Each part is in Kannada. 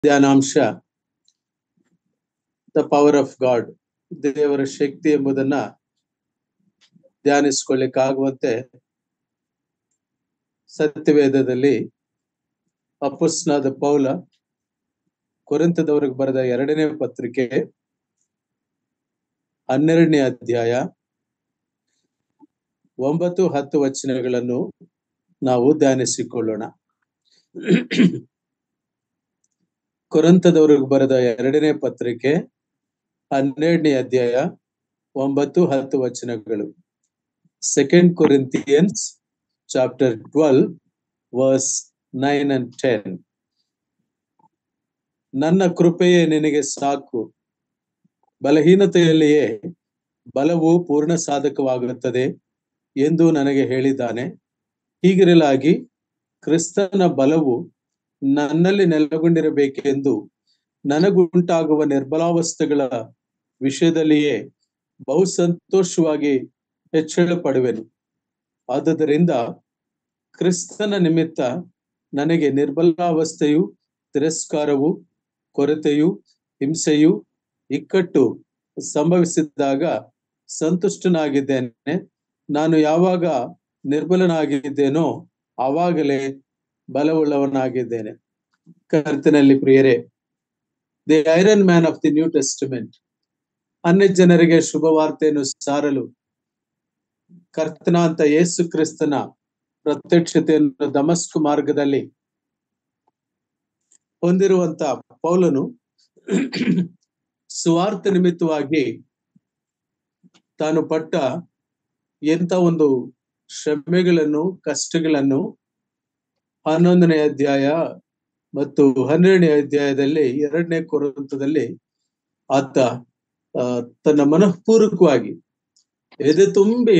ಧ್ಯಾನಾಂಶ ದ ಪವರ್ ಆಫ್ ಗಾಡ್ ದೇವರ ಶಕ್ತಿ ಎಂಬುದನ್ನ ಧ್ಯಾನಿಸ್ಕೊಳ್ಳಿಕ್ಕಾಗುವಂತೆ ಸತ್ಯವೇದದಲ್ಲಿ ಅಪುಸ್ನಾದ ಪೌಲ ಕೊರಿಂತದವರಿಗೆ ಬರೆದ ಎರಡನೇ ಪತ್ರಿಕೆ ಹನ್ನೆರಡನೇ ಅಧ್ಯಾಯ ಒಂಬತ್ತು ಹತ್ತು ವಚನಗಳನ್ನು ನಾವು ಧ್ಯಾನಿಸಿಕೊಳ್ಳೋಣ ಕೊರಂತದವರಿಗೆ ಬರೆದ ಎರಡನೇ ಪತ್ರಿಕೆ ಹನ್ನೆರಡನೇ ಅಧ್ಯಾಯ ಒಂಬತ್ತು ಹತ್ತು ವಚನಗಳು second Corinthians chapter twelve verse nine and ten ನನ್ನ ಕೃಪೆಯೇ ನಿನಗೆ ಸಾಕು ಬಲಹೀನತೆಯಲ್ಲಿಯೇ ಬಲವು ಪೂರ್ಣ ಸಾಧಕವಾಗುತ್ತದೆ ಎಂದು ನನಗೆ ಹೇಳಿದ್ದಾನೆ ಹೀಗಿರಲಾಗಿ ಕ್ರಿಸ್ತನ ಬಲವು ನನ್ನಲ್ಲಿ ನೆಲೆಗೊಂಡಿರಬೇಕೆಂದು ನನಗುಂಟಾಗುವ ನಿರ್ಬಲಾವಸ್ಥೆಗಳ ವಿಷಯದಲ್ಲಿಯೇ ಬಹು ಸಂತೋಷವಾಗಿ ಹೆಚ್ಚಳ ಪಡುವೆನು ಆದುದರಿಂದ ಕ್ರಿಸ್ತನ ನಿಮಿತ್ತ ನನಗೆ ನಿರ್ಬಲಾವಸ್ಥೆಯು ತಿರಸ್ಕಾರವು ಕೊರತೆಯು ಹಿಂಸೆಯು ಇಕ್ಕಟ್ಟು ಸಂಭವಿಸಿದಾಗ ಸಂತುಷ್ಟನಾಗಿದ್ದೇನೆ ನಾನು ಯಾವಾಗ ನಿರ್ಬಲನಾಗಿದ್ದೇನೋ ಆವಾಗಲೇ ಬಲವುಳ್ಳವನಾಗಿದ್ದೇನೆ ಕರ್ತನಲ್ಲಿ ಪ್ರಿಯರೇ the iron man of the New Testament ಅನ್ಯ ಜನರಿಗೆ ಶುಭ ವಾರ್ತೆಯನ್ನು ಸಾರಲು ಕರ್ತನ ಅಂತ ಯೇಸು ಕ್ರಿಸ್ತನ ಪ್ರತ್ಯಕ್ಷತೆಯನ್ನು ದಮಸ್ಕು ಮಾರ್ಗದಲ್ಲಿ ಹೊಂದಿರುವಂತ ಪೌಲನು ಸುವಾರ್ಥ ನಿಮಿತ್ತವಾಗಿ ತಾನು ಪಟ್ಟ ಎಂತ ಒಂದು ಶ್ರಮೆಗಳನ್ನು ಕಷ್ಟಗಳನ್ನು ಹನ್ನೊಂದನೇ ಅಧ್ಯಾಯ ಮತ್ತು ಹನ್ನೆರಡನೇ ಅಧ್ಯಾಯದಲ್ಲಿ ಎರಡನೇ ಕೊರಂತದಲ್ಲಿ ಆತ ತನ್ನ ಮನಃಪೂರ್ವಕವಾಗಿ ಎದೆ ತುಂಬಿ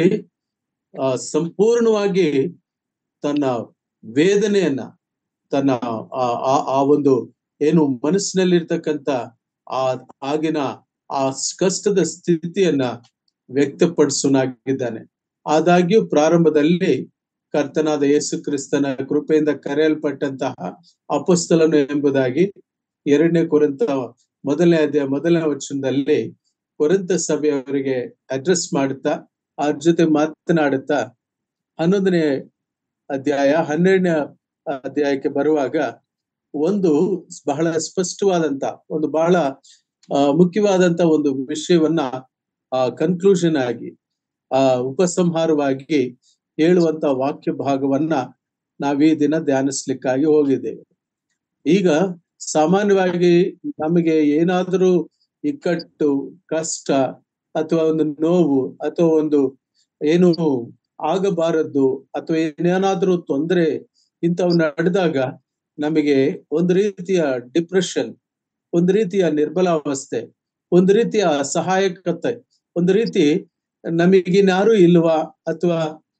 ಆ ಸಂಪೂರ್ಣವಾಗಿ ತನ್ನ ವೇದನೆಯನ್ನ ತನ್ನ ಆ ಆ ಒಂದು ಏನು ಮನಸ್ಸಿನಲ್ಲಿರ್ತಕ್ಕಂಥ ಆ ಆಗಿನ ಆ ಕಷ್ಟದ ಸ್ಥಿತಿಯನ್ನ ವ್ಯಕ್ತಪಡಿಸೋನಾಗಿದ್ದಾನೆ ಆದಾಗ್ಯೂ ಪ್ರಾರಂಭದಲ್ಲಿ ಕರ್ತನಾದ ಯೇಸು ಕ್ರಿಸ್ತನ ಕೃಪೆಯಿಂದ ಕರೆಯಲ್ಪಟ್ಟಂತಹ ಅಪಸ್ತಲನು ಎಂಬುದಾಗಿ ಎರಡನೇ ಕುರಂತ ಮೊದಲನೇ ಅಧ್ಯಾಯ ಮೊದಲನೇ ವಚನದಲ್ಲಿ ಕೊರಂತ ಸಭೆಯವರಿಗೆ ಅಡ್ರೆಸ್ ಮಾಡುತ್ತಾ ಅವ್ರ ಜೊತೆ ಮಾತನಾಡುತ್ತಾ ಹನ್ನೊಂದನೇ ಅಧ್ಯಾಯ ಹನ್ನೆರಡನೇ ಅಧ್ಯಾಯಕ್ಕೆ ಬರುವಾಗ ಒಂದು ಬಹಳ ಸ್ಪಷ್ಟವಾದಂತ ಒಂದು ಬಹಳ ಮುಖ್ಯವಾದಂತ ಒಂದು ವಿಷಯವನ್ನ ಆ ಕನ್ಕ್ಲೂಷನ್ ಆಗಿ ಆ ಉಪಸಂಹಾರವಾಗಿ ಹೇಳುವಂತ ವಾಕ್ಯ ಭಾಗವನ್ನ ನಾವೀ ದಿನ ಧ್ಯಾನಿಸ್ಲಿಕ್ಕಾಗಿ ಹೋಗಿದ್ದೇವೆ ಈಗ ಸಾಮಾನ್ಯವಾಗಿ ನಮಗೆ ಏನಾದರೂ ಇಕ್ಕಟ್ಟು ಕಷ್ಟ ಅಥವಾ ಒಂದು ನೋವು ಅಥವಾ ಒಂದು ಏನು ಆಗಬಾರದ್ದು ಅಥವಾ ಏನೇನಾದ್ರೂ ತೊಂದರೆ ಇಂಥವು ನಡೆದಾಗ ನಮಗೆ ಒಂದು ರೀತಿಯ ಡಿಪ್ರೆಷನ್ ಒಂದು ರೀತಿಯ ನಿರ್ಬಲಾವಸ್ಥೆ ಒಂದು ರೀತಿಯ ಸಹಾಯಕತೆ ಒಂದು ರೀತಿ ನಮಗಿನ್ಯಾರು ಇಲ್ವಾ ಅಥವಾ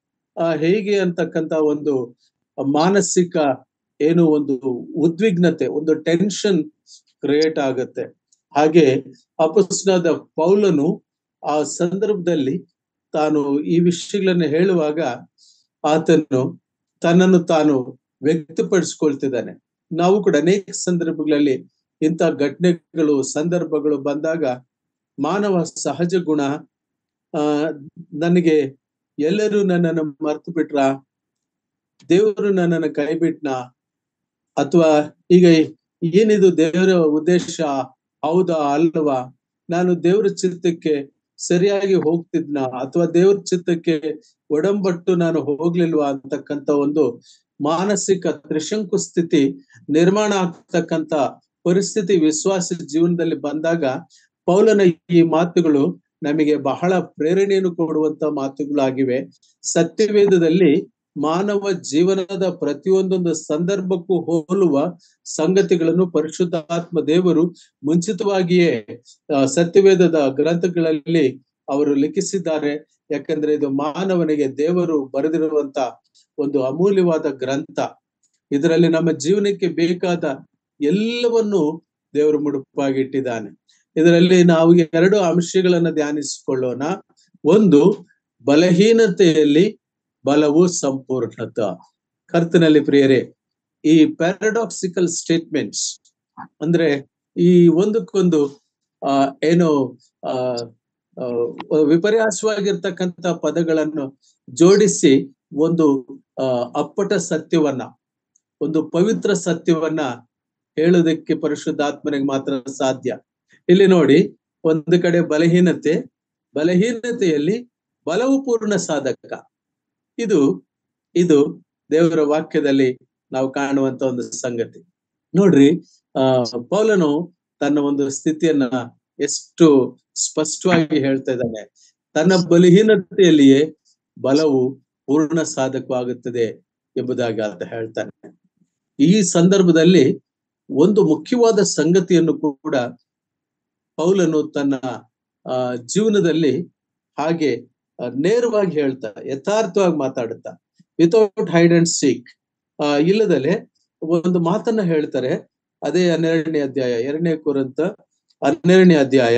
ಹೇಗೆ ಅಂತಕ್ಕಂತ ಒಂದು ಮಾನಸಿಕ ಏನು ಒಂದು ಉದ್ವಿಗ್ನತೆ ಒಂದು ಟೆನ್ಷನ್ ಕ್ರಿಯೇಟ್ ಆಗುತ್ತೆ ಹಾಗೆ ಅಪಸ್ನಾದ ಪೌಲನು ಆ ಸಂದರ್ಭದಲ್ಲಿ ತಾನು ಈ ವಿಷಯಗಳನ್ನು ಹೇಳುವಾಗ ಆತನು ತನ್ನನ್ನು ತಾನು ವ್ಯಕ್ತಪಡಿಸ್ಕೊಳ್ತಿದ್ದಾನೆ ನಾವು ಕೂಡ ಅನೇಕ ಸಂದರ್ಭಗಳಲ್ಲಿ ಇಂಥ ಘಟನೆಗಳು ಸಂದರ್ಭಗಳು ಬಂದಾಗ ಮಾನವ ಸಹಜ ಗುಣ ಆ ನನಗೆ ಎಲ್ಲರೂ ನನ್ನನ್ನು ಮರ್ತು ಬಿಟ್ರ ದೇವರು ನನ್ನನ್ನು ಕೈ ಬಿಟ್ನ ಅಥವಾ ಈಗ ಏನಿದು ದೇವರ ಉದ್ದೇಶ ಹೌದಾ ಅಲ್ವಾ ನಾನು ದೇವರ ಚಿತ್ತಕ್ಕೆ ಸರಿಯಾಗಿ ಹೋಗ್ತಿದ್ನ ಅಥವಾ ದೇವ್ರ ಚಿತ್ತಕ್ಕೆ ಒಡಂಬಟ್ಟು ನಾನು ಹೋಗ್ಲಿಲ್ವಾ ಅಂತಕ್ಕಂತ ಒಂದು ಮಾನಸಿಕ ತ್ರಿಶಂಕು ಸ್ಥಿತಿ ನಿರ್ಮಾಣ ಆಗ್ತಕ್ಕಂತ ಪರಿಸ್ಥಿತಿ ವಿಶ್ವಾಸ ಜೀವನದಲ್ಲಿ ಬಂದಾಗ ಪೌಲನ ಈ ಮಾತುಗಳು ನಮಗೆ ಬಹಳ ಪ್ರೇರಣೆಯನ್ನು ಕೊಡುವಂತ ಮಾತುಗಳಾಗಿವೆ ಸತ್ಯವೇದದಲ್ಲಿ ಮಾನವ ಜೀವನದ ಪ್ರತಿಯೊಂದೊಂದು ಸಂದರ್ಭಕ್ಕೂ ಹೋಲುವ ಸಂಗತಿಗಳನ್ನು ಪರಿಶುದ್ಧಾತ್ಮ ದೇವರು ಮುಂಚಿತವಾಗಿಯೇ ಸತ್ಯವೇದದ ಗ್ರಂಥಗಳಲ್ಲಿ ಅವರು ಲಿಖಿಸಿದ್ದಾರೆ ಯಾಕಂದ್ರೆ ಇದು ಮಾನವನಿಗೆ ದೇವರು ಬರೆದಿರುವಂತ ಒಂದು ಅಮೂಲ್ಯವಾದ ಗ್ರಂಥ ಇದರಲ್ಲಿ ನಮ್ಮ ಜೀವನಕ್ಕೆ ಬೇಕಾದ ಎಲ್ಲವನ್ನು ದೇವರು ಮುಡುಪಾಗಿಟ್ಟಿದ್ದಾನೆ ಇದರಲ್ಲಿ ನಾವು ಎರಡು ಅಂಶಗಳನ್ನ ಧ್ಯಾನಿಸಿಕೊಳ್ಳೋಣ ಒಂದು ಬಲಹೀನತೆಯಲ್ಲಿ ಬಲವು ಸಂಪೂರ್ಣತ ಕರ್ತನಲ್ಲಿ ಪ್ರಿಯರೇ ಈ ಪ್ಯಾರಾಡಾಕ್ಸಿಕಲ್ ಸ್ಟೇಟ್ಮೆಂಟ್ಸ್ ಅಂದ್ರೆ ಈ ಒಂದಕ್ಕೊಂದು ಆ ಏನು ಆ ಆ, ವಿಪರ್ಯಾಸವಾಗಿರ್ತಕ್ಕಂಥ ಪದಗಳನ್ನು ಜೋಡಿಸಿ ಒಂದು ಆ ಅಪ್ಪಟ ಸತ್ಯವನ್ನ ಒಂದು ಪವಿತ್ರ ಸತ್ಯವನ್ನ ಹೇಳೋದಕ್ಕೆ ಪರಿಶುದ್ಧಾತ್ಮನಿಗೆ ಮಾತ್ರ ಸಾಧ್ಯ ಇಲ್ಲಿ ನೋಡಿ ಒಂದು ಕಡೆ ಬಲಹೀನತೆ ಬಲಹೀನತೆಯಲ್ಲಿ ಬಲವು ಪೂರ್ಣ ಸಾಧಕ ಇದು ಇದು ದೇವರ ವಾಕ್ಯದಲ್ಲಿ ನಾವು ಕಾಣುವಂತ ಒಂದು ಸಂಗತಿ ನೋಡ್ರಿ ಆ ಪೌಲನು ತನ್ನ ಒಂದು ಸ್ಥಿತಿಯನ್ನ ಎಷ್ಟು ಸ್ಪಷ್ಟವಾಗಿ ಹೇಳ್ತಾ ಇದ್ದಾನೆ ತನ್ನ ಬಲಹೀನತೆಯಲ್ಲಿಯೇ ಬಲವು ಪೂರ್ಣ ಸಾಧಕವಾಗುತ್ತದೆ ಎಂಬುದಾಗಿ ಆತ ಹೇಳ್ತಾನೆ ಈ ಸಂದರ್ಭದಲ್ಲಿ ಒಂದು ಮುಖ್ಯವಾದ ಸಂಗತಿಯನ್ನು ಕೂಡ ಪೌಲನು ತನ್ನ ಆ ಜೀವನದಲ್ಲಿ ಹಾಗೆ ಆ, ನೇರವಾಗಿ ಹೇಳ್ತಾ ಯಥಾರ್ಥವಾಗಿ ಮಾತಾಡುತ್ತಾ ವಿತೌಟ್ ಹೈಡ್ ಅಂಡ್ ಸೀಕ್ ಆ ಇಲ್ಲದಲೆ ಒಂದು ಮಾತನ್ನ ಹೇಳ್ತಾರೆ ಅದೇ ಹನ್ನೆರಡನೇ ಅಧ್ಯಾಯ ಎರಡನೇ ಕುರಂತ ಹನ್ನೆರಡನೇ ಅಧ್ಯಾಯ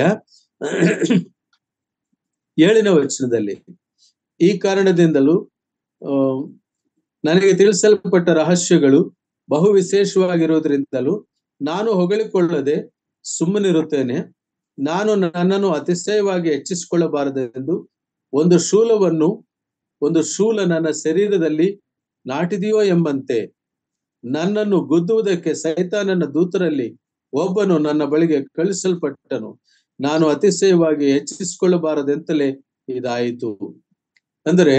ಏಳನೇ ವಚನದಲ್ಲಿ ಈ ಕಾರಣದಿಂದಲೂ ಆ, ನನಗೆ ತಿಳಿಸಲ್ಪಟ್ಟ ರಹಸ್ಯಗಳು ಬಹು ವಿಶೇಷವಾಗಿರುವುದರಿಂದಲೂ ನಾನು ಹೊಗಳಿಕೊಳ್ಳದೆ ಸುಮ್ಮನಿರುತ್ತೇನೆ ನಾನು ನನ್ನನ್ನು ಅತಿಶಯವಾಗಿ ಹೆಚ್ಚಿಸಿಕೊಳ್ಳಬಾರದೆಂದು ಒಂದು ಶೂಲವನ್ನು ಒಂದು ಶೂಲ ನನ್ನ ಶರೀರದಲ್ಲಿ ನಾಟಿದೆಯೋ ಎಂಬಂತೆ ನನ್ನನ್ನು ಗುದ್ದುವುದಕ್ಕೆ ಸೈತಾನನ ದೂತರಲ್ಲಿ ಒಬ್ಬನು ನನ್ನ ಬಳಿಗೆ ಕಳಿಸಲ್ಪಟ್ಟನು ನಾನು ಅತಿಶಯವಾಗಿ ಹೆಚ್ಚಿಸಿಕೊಳ್ಳಬಾರದೆಂತಲೇ ಇದಾಯಿತು ಅಂದರೆ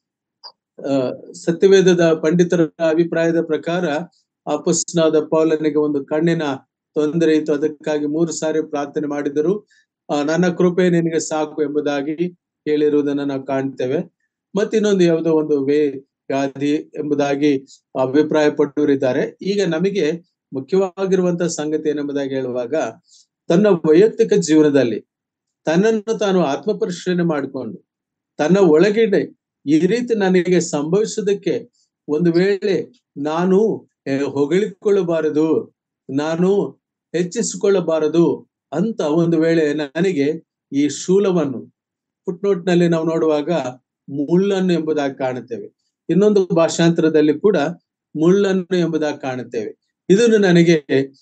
ಆ ಸತ್ಯವೇದದ ಪಂಡಿತರ ಅಭಿಪ್ರಾಯದ ಪ್ರಕಾರ ಅಪಸ್ನಾದ ಪೌಲನಿಗೆ ಒಂದು ಕಣ್ಣಿನ ತೊಂದರೆ ಇತ್ತು ಅದಕ್ಕಾಗಿ ಮೂರು ಸಾರಿ ಪ್ರಾರ್ಥನೆ ಮಾಡಿದರು ಆ ನನ್ನ ಕೃಪೆ ನಿನಗೆ ಸಾಕು ಎಂಬುದಾಗಿ ಹೇಳಿರುವುದನ್ನ ನಾವು ಕಾಣ್ತೇವೆ ಮತ್ತಿನ್ನೊಂದು ಯಾವುದೋ ಒಂದು ವೇ ವ್ಯಾಧಿ ಎಂಬುದಾಗಿ ಅಭಿಪ್ರಾಯ ಪಟ್ಟವರಿದ್ದಾರೆ ಈಗ ನಮಗೆ ಮುಖ್ಯವಾಗಿರುವಂತಹ ಸಂಗತಿ ಏನೆಂಬುದಾಗಿ ಹೇಳುವಾಗ ತನ್ನ ವೈಯಕ್ತಿಕ ಜೀವನದಲ್ಲಿ ತನ್ನನ್ನು ತಾನು ಆತ್ಮ ಪರಿಶೀಲನೆ ಮಾಡಿಕೊಂಡು ತನ್ನ ಒಳಗಡೆ ಈ ರೀತಿ ನನಗೆ ಸಂಭವಿಸುವುದಕ್ಕೆ ಒಂದು ವೇಳೆ ನಾನು ಏ, ಹೊಗಳಿಕೊಳ್ಳಬಾರದು ನಾನು ಹೆಚ್ಚಿಸಿಕೊಳ್ಳಬಾರದು ಅಂತ ಒಂದು ವೇಳೆ ನನಗೆ ಈ ಶೂಲವನ್ನು ಫುಟ್ನೋಟ್ ನಲ್ಲಿ ನಾವು ನೋಡುವಾಗ ಮುಳ್ಳನ್ನು ಎಂಬುದಾಗಿ ಕಾಣುತ್ತೇವೆ ಇನ್ನೊಂದು ಭಾಷಾಂತರದಲ್ಲಿ ಕೂಡ ಮುಳ್ಳನ್ನು ಎಂಬುದಾಗಿ ಕಾಣುತ್ತೇವೆ ಇದನ್ನು ನನಗೆ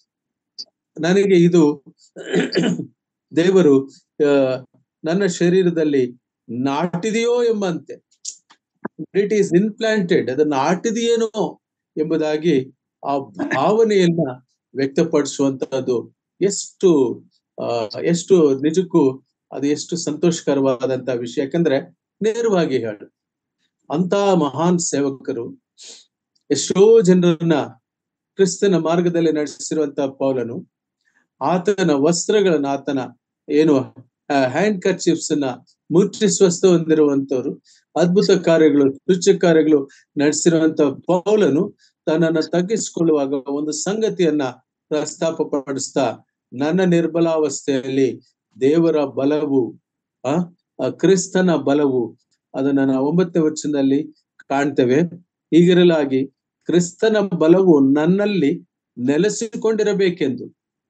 ನನಗೆ ಇದು ದೇವರು ಆ, ನನ್ನ ಶರೀರದಲ್ಲಿ ನಾಟಿದೆಯೋ ಎಂಬಂತೆ ಇಟ್ ಈಸ್ ಇನ್ಪ್ಲಾಂಟೆಡ್ ಅದು ನಾಟಿದೆಯೇನೋ ಎಂಬುದಾಗಿ ಆ ಭಾವನೆಯನ್ನ ವ್ಯಕ್ತಪಡಿಸುವಂತಹದ್ದು ಎಷ್ಟು ಆ ಎಷ್ಟು ನಿಜಕ್ಕೂ ಅದು ಎಷ್ಟು ಸಂತೋಷಕರವಾದಂತ ವಿಷಯ ಯಾಕಂದ್ರೆ ನೇರವಾಗಿ ಹೇಳು ಅಂತ ಮಹಾನ್ ಸೇವಕರು ಎಷ್ಟೋ ಜನರನ್ನ ಕ್ರಿಸ್ತನ ಮಾರ್ಗದಲ್ಲಿ ನಡೆಸಿರುವಂತ ಪೌಲನು ಆತನ ವಸ್ತ್ರಗಳನ್ನ ಆತನ ಏನು ಹ್ಯಾಂಡ್ ಕರ್ಚಿಪ್ಸ್ ಅನ್ನ ಮುಟ್ಟಿ ಸ್ವಸ್ಥ ಹೊಂದಿರುವಂತವ್ರು ಅದ್ಭುತ ಕಾರ್ಯಗಳು ಸೂಚ್ಯ ಕಾರ್ಯಗಳು ನಡೆಸಿರುವಂತ ಪೌಲನು ತನ್ನನ್ನು ತಗ್ಗಿಸಿಕೊಳ್ಳುವಾಗ ಒಂದು ಸಂಗತಿಯನ್ನ ಪ್ರಸ್ತಾಪ ಪಡಿಸ್ತಾ ನನ್ನ ನಿರ್ಬಲಾವಸ್ಥೆಯಲ್ಲಿ ದೇವರ ಬಲವು ಆ ಆ ಕ್ರಿಸ್ತನ ಬಲವು ಅದನ್ನ ನಾವು ಒಂಬತ್ತನೇ ವಚನದಲ್ಲಿ ಕಾಣ್ತೇವೆ ಹೀಗಿರಲಾಗಿ ಕ್ರಿಸ್ತನ ಬಲವು ನನ್ನಲ್ಲಿ ನೆಲೆಸಿಕೊಂಡಿರಬೇಕೆಂದು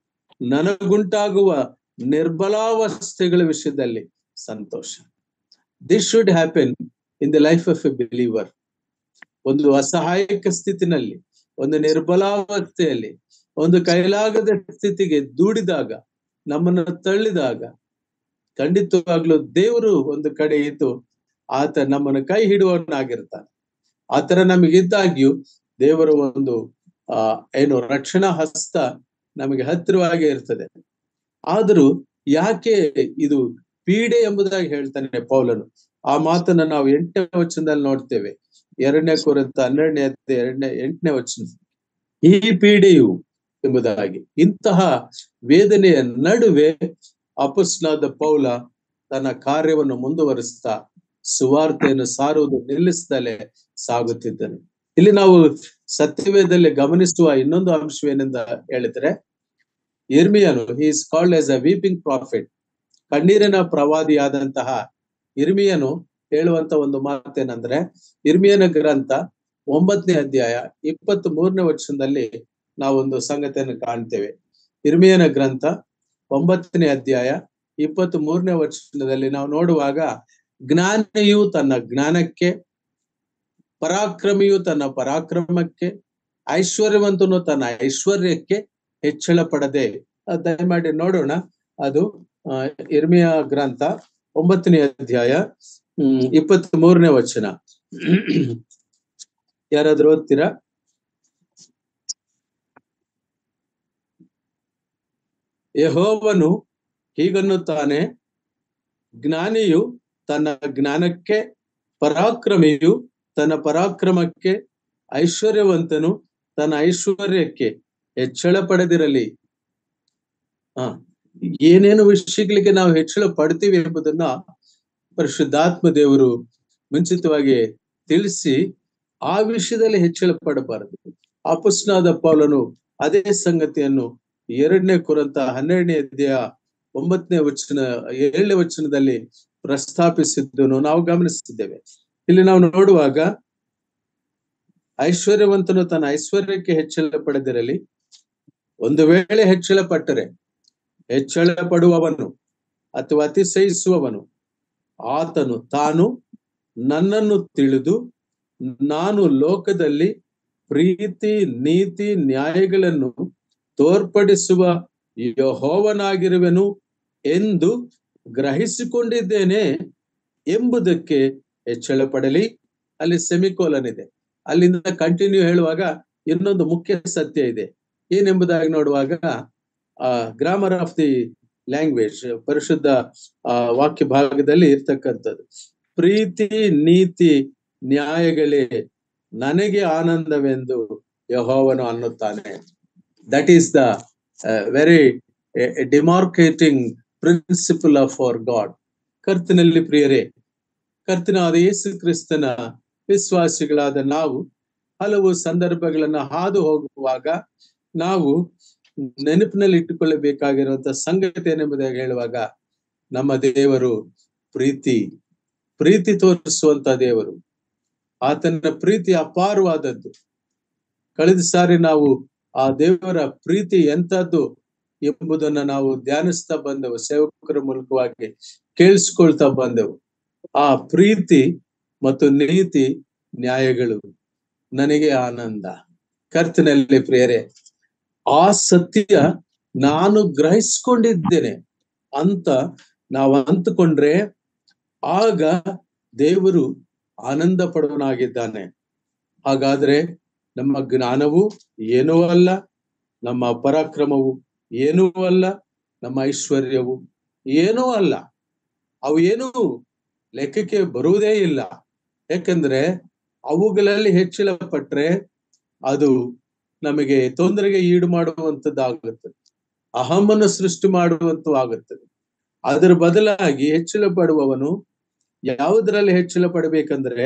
ನನಗುಂಟಾಗುವ ನಿರ್ಬಲಾವಸ್ಥೆಗಳ ವಿಷಯದಲ್ಲಿ ಸಂತೋಷ this should happen in the life of a believer ಒಂದು ಅಸಹಾಯಕ ಸ್ಥಿತಿನಲ್ಲಿ ಒಂದು ನಿರ್ಬಲಾವಸ್ಥೆಯಲ್ಲಿ ಒಂದು ಕೈಲಾಗದ ಸ್ಥಿತಿಗೆ ದೂಡಿದಾಗ ನಮ್ಮನ್ನು ತಳ್ಳಿದಾಗ ಖಂಡಿತವಾಗ್ಲೂ ದೇವರು ಒಂದು ಕಡೆ ಇದ್ದು ಆತ ನಮ್ಮನ್ನು ಕೈ ಹಿಡುವವನಾಗಿರ್ತಾನೆ ಆತರ ನಮಗಿದ್ದಾಗ್ಯೂ ದೇವರ ಒಂದು ಆ ಏನು ರಕ್ಷಣಾ ಹಸ್ತ ನಮಗೆ ಹತ್ತಿರವಾಗೇ ಇರ್ತದೆ ಆದರೂ ಯಾಕೆ ಇದು ಪೀಡೆ ಎಂಬುದಾಗಿ ಹೇಳ್ತಾನೆ ಪೌಲನು ಆ ಮಾತನ್ನ ನಾವು ಎಂಟನೇ ವಚನದಲ್ಲಿ ನೋಡ್ತೇವೆ ಎರಡನೇ ಕುರಿತ ಹನ್ನೆರಡನೇ ಅಧ್ಯಾಯ ಎರಡನೇ ಎಂಟನೇ ವಚನ ಈ ಪೀಡೆಯು ಎಂಬುದಾಗಿ ಇಂತಹ ವೇದನೆಯ ನಡುವೆ ಅಪಸ್ನಾದ ಪೌಲ ತನ್ನ ಕಾರ್ಯವನ್ನು ಮುಂದುವರಿಸ್ತಾ ಸುವಾರ್ತೆಯನ್ನು ಸಾರುವುದು ನಿಲ್ಲಿಸದಲೇ ಸಾಗುತ್ತಿದ್ದನು ಇಲ್ಲಿ ನಾವು ಸತ್ಯವೇದದಲ್ಲಿ ಗಮನಿಸುವ ಇನ್ನೊಂದು ಅಂಶವೇನೆಂದ ಹೇಳಿದ್ರೆ ಇರ್ಮಿಯನು is called as a weeping prophet ಕಣ್ಣೀರಿನ ಪ್ರವಾದಿಯಾದಂತಹ ಇರ್ಮಿಯನು ಹೇಳುವಂತ ಒಂದು ಮಾತೇನಂದ್ರೆ ಇರ್ಮಿಯನ ಗ್ರಂಥ ಒಂಬತ್ತನೇ ಅಧ್ಯಾಯ ಇಪ್ಪತ್ತ್ ಮೂರನೇ ವಚನದಲ್ಲಿ ನಾವೊಂದು ಸಂಗತಿಯನ್ನು ಕಾಣ್ತೇವೆ ಇರ್ಮಿಯನ ಗ್ರಂಥ ಒಂಬತ್ತನೇ ಅಧ್ಯಾಯ ಇಪ್ಪತ್ತ್ ಮೂರನೇ ವಚನದಲ್ಲಿ ನಾವು ನೋಡುವಾಗ ಜ್ಞಾನಿಯು ತನ್ನ ಜ್ಞಾನಕ್ಕೆ ಪರಾಕ್ರಮಿಯು ತನ್ನ ಪರಾಕ್ರಮಕ್ಕೆ ಐಶ್ವರ್ಯವಂತನು ತನ್ನ ಐಶ್ವರ್ಯಕ್ಕೆ ಹೆಚ್ಚಳ ಪಡದೆ ಅಹ್ ದಯಮಾಡಿ ನೋಡೋಣ ಅದು ಆ, ಇರ್ಮಿಯ ಗ್ರಂಥ ಒಂಬತ್ತನೇ ಅಧ್ಯಾಯ ಹ್ಮ್ ಇಪ್ಪತ್ತ್ ಮೂರನೇ ವಚನ ಯಾರಾದ್ರೂ ಓದ್ತೀರಾ ಯಹೋವನು ಹೀಗನ್ನುತ್ತಾನೆ ಜ್ಞಾನಿಯು ತನ್ನ ಜ್ಞಾನಕ್ಕೆ ಪರಾಕ್ರಮಿಯು ತನ್ನ ಪರಾಕ್ರಮಕ್ಕೆ ಐಶ್ವರ್ಯವಂತನು ತನ್ನ ಐಶ್ವರ್ಯಕ್ಕೆ ಹೆಚ್ಚಳ ಪಡೆದಿರಲಿ ಹ ಏನೇನು ವಿಷಯಗಳಿಗೆ ನಾವು ಹೆಚ್ಚಳ ಪಡ್ತೀವಿ ಎಂಬುದನ್ನ ಪರಿಶುದ್ಧಾತ್ಮ ದೇವರು ಮುಂಚಿತವಾಗಿ ತಿಳಿಸಿ ಆ ವಿಷಯದಲ್ಲಿ ಹೆಚ್ಚಳ ಪಡಬಾರದು ಅಪಸ್ನಾದ ಪೌಲನು ಅದೇ ಸಂಗತಿಯನ್ನು ಎರಡನೇ ಕುರಂತ ಹನ್ನೆರಡನೇ ಅಧ್ಯಾಯ ಒಂಬತ್ತನೇ ವಚನ ಏಳನೇ ವಚನದಲ್ಲಿ ಪ್ರಸ್ತಾಪಿಸಿದ್ದನ್ನು ನಾವು ಗಮನಿಸಿದ್ದೇವೆ ಇಲ್ಲಿ ನಾವು ನೋಡುವಾಗ ಐಶ್ವರ್ಯವಂತನು ತನ್ನ ಐಶ್ವರ್ಯಕ್ಕೆ ಹೆಚ್ಚಳ ಪಡೆದಿರಲಿ ಒಂದು ವೇಳೆ ಹೆಚ್ಚಳ ಪಟ್ಟರೆ ಹೆಚ್ಚಳ ಪಡುವವನು ಅಥವಾ ಅತಿಶಯಿಸುವವನು ಆತನು ತಾನು ನನ್ನನ್ನು ತಿಳಿದು ನಾನು ಲೋಕದಲ್ಲಿ ಪ್ರೀತಿ ನೀತಿ ನ್ಯಾಯಗಳನ್ನು ತೋರ್ಪಡಿಸುವ ಯಹೋವನಾಗಿರುವೆನು ಎಂದು ಗ್ರಹಿಸಿಕೊಂಡಿದ್ದೇನೆ ಎಂಬುದಕ್ಕೆ ಹೆಚ್ಚಳ ಪಡಲಿ ಅಲ್ಲಿ ಸೆಮಿಕೋಲನ್ ಇದೆ ಅಲ್ಲಿಂದ ಕಂಟಿನ್ಯೂ ಹೇಳುವಾಗ ಇನ್ನೊಂದು ಮುಖ್ಯ ಸತ್ಯ ಇದೆ ಏನೆಂಬುದಾಗಿ ನೋಡುವಾಗ ಆ ಗ್ರಾಮರ್ ಆಫ್ ದಿ ಲ್ಯಾಂಗ್ವೇಜ್ ಪರಿಶುದ್ಧ ಆ ವಾಕ್ಯ ಭಾಗದಲ್ಲಿ ಇರ್ತಕ್ಕಂಥದ್ದು ಪ್ರೀತಿ ನೀತಿ ನ್ಯಾಯಗಳೇ ನನಗೆ ಆನಂದವೆಂದು ಯಹೋವನು ಅನ್ನುತ್ತಾನೆ that is the very demarcating principle of our God ಕರ್ತನಲ್ಲಿ ಪ್ರಿಯರೇ ಕರ್ತನಾದ ಯೇಸು ಕ್ರಿಸ್ತನ ವಿಶ್ವಾಸಿಗಳಾದ ನಾವು ಹಲವು ಸಂದರ್ಭಗಳನ್ನ ಹಾದು ಹೋಗುವಾಗ ನಾವು ನೆನಪಿನಲ್ಲಿ ಇಟ್ಟುಕೊಳ್ಳಬೇಕಾಗಿರುವಂತಹ ಸಂಗತಿ ಏನೆಂಬುದಾಗಿ ಹೇಳುವಾಗ ನಮ್ಮ ದೇವರು ಪ್ರೀತಿ ಪ್ರೀತಿ ತೋರಿಸುವಂತ ದೇವರು ಆತನ ಪ್ರೀತಿ ಅಪಾರವಾದದ್ದು ಕಳೆದ ಸಾರಿ ನಾವು ಆ ದೇವರ ಪ್ರೀತಿ ಎಂತದ್ದು ಎಂಬುದನ್ನ ನಾವು ಧ್ಯಾನಿಸ್ತಾ ಬಂದೆವು ಸೇವಕರ ಮೂಲಕವಾಗಿ ಕೇಳಿಸ್ಕೊಳ್ತಾ ಬಂದೆವು ಆ ಪ್ರೀತಿ ಮತ್ತು ನೀತಿ ನ್ಯಾಯಗಳು ನನಗೆ ಆನಂದ ಕರ್ತನಲ್ಲಿ ಪ್ರಿಯರೇ ಆ ಸತ್ಯ ನಾನು ಗ್ರಹಿಸ್ಕೊಂಡಿದ್ದೇನೆ ಅಂತ ನಾವು ಅಂದುಕೊಂಡ್ರೆ ಆಗ ದೇವರು ಆನಂದ ಪಡುವನಾಗಿದ್ದಾನೆ ಹಾಗಾದ್ರೆ ನಮ್ಮ ಜ್ಞಾನವು ಏನೂ ಅಲ್ಲ ನಮ್ಮ ಪರಾಕ್ರಮವು ಏನೂ ಅಲ್ಲ ನಮ್ಮ ಐಶ್ವರ್ಯವು ಏನೂ ಅಲ್ಲ ಅವು ಏನೂ ಲೆಕ್ಕಕ್ಕೆ ಬರುವುದೇ ಇಲ್ಲ ಯಾಕಂದ್ರೆ ಅವುಗಳಲ್ಲಿ ಹೆಚ್ಚಳ ಪಟ್ರೆ ಅದು ನಮಗೆ ತೊಂದರೆಗೆ ಈಡು ಮಾಡುವಂತದ್ದಾಗುತ್ತದೆ ಅಹಮ್ಮನ್ನು ಸೃಷ್ಟಿ ಮಾಡುವಂತ ಆಗುತ್ತದೆ ಅದರ ಬದಲಾಗಿ ಹೆಚ್ಚಳ ಪಡುವವನು ಯಾವುದರಲ್ಲಿ ಹೆಚ್ಚಳ ಪಡಬೇಕಂದ್ರೆ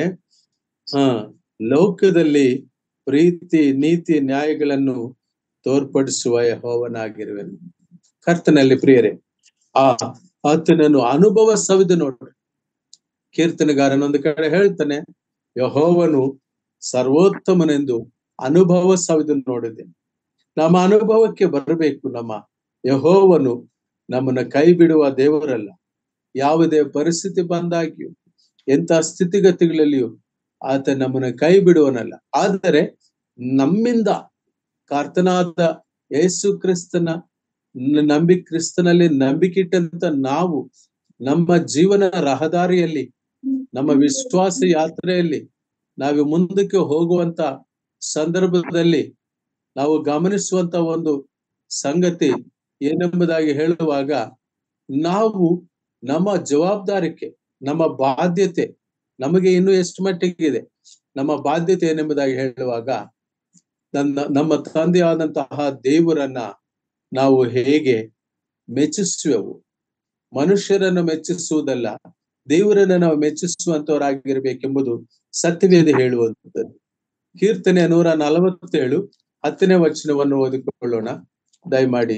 ಹ ಲೋಕದಲ್ಲಿ ಪ್ರೀತಿ ನೀತಿ ನ್ಯಾಯಗಳನ್ನು ತೋರ್ಪಡಿಸುವ ಯಹೋವನಾಗಿರುವೆನು ಕರ್ತನಲ್ಲಿ ಪ್ರಿಯರೇ ಆ ಆತನನ್ನು ಅನುಭವ ಸವಿದು ನೋಡ್ರಿ ಕೀರ್ತನೆಗಾರನೊಂದು ಕಡೆ ಹೇಳ್ತಾನೆ ಯಹೋವನು ಸರ್ವೋತ್ತಮನೆಂದು ಅನುಭವ ಸವಿದು ನೋಡಿದೆ ನಮ್ಮ ಅನುಭವಕ್ಕೆ ಬರಬೇಕು ನಮ್ಮ ಯಹೋವನು ನಮ್ಮನ್ನ ಕೈ ಬಿಡುವ ದೇವರಲ್ಲ ಯಾವುದೇ ಪರಿಸ್ಥಿತಿ ಬಂದಾಗ್ಯೂ ಎಂತ ಸ್ಥಿತಿಗತಿಗಳಲ್ಲಿಯೂ ಆತ ನಮ್ಮನ್ನ ಕೈ ಬಿಡುವನಲ್ಲ ಆದರೆ ನಮ್ಮಿಂದ ಕರ್ತನಾದ ಯೇಸು ಕ್ರಿಸ್ತನ ನಂಬಿ ಕ್ರಿಸ್ತನಲ್ಲಿ ನಂಬಿಕಿಟ್ಟಂತ ನಾವು ನಮ್ಮ ಜೀವನ ರಹದಾರಿಯಲ್ಲಿ ನಮ್ಮ ವಿಶ್ವಾಸ ಯಾತ್ರೆಯಲ್ಲಿ ನಾವು ಮುಂದಕ್ಕೆ ಹೋಗುವಂತ ಸಂದರ್ಭದಲ್ಲಿ ನಾವು ಗಮನಿಸುವಂತ ಒಂದು ಸಂಗತಿ ಏನೆಂಬುದಾಗಿ ಹೇಳುವಾಗ ನಾವು ನಮ್ಮ ಜವಾಬ್ದಾರಿಕೆ ನಮ್ಮ ಬಾಧ್ಯತೆ ನಮಗೆ ಇನ್ನು ಎಷ್ಟು ಮಟ್ಟಿಗಿದೆ ನಮ್ಮ ಬಾಧ್ಯತೆ ಏನೆಂಬುದಾಗಿ ಹೇಳುವಾಗ ನನ್ನ ನಮ್ಮ ತಂದೆಯಾದಂತಹ ದೇವರನ್ನ ನಾವು ಹೇಗೆ ಮೆಚ್ಚಿಸುವೆವು ಮನುಷ್ಯರನ್ನು ಮೆಚ್ಚಿಸುವುದಲ್ಲ ದೇವರನ್ನ ನಾವು ಮೆಚ್ಚಿಸುವಂತವರಾಗಿರ್ಬೇಕೆಂಬುದು ಸತ್ಯವೇದ ಹೇಳುವಂಥದ್ದು ಕೀರ್ತನೆ ನೂರ ನಲವತ್ತೇಳು ಹತ್ತನೇ ವಚನವನ್ನು ಓದಿಕೊಳ್ಳೋಣ ದಯಮಾಡಿ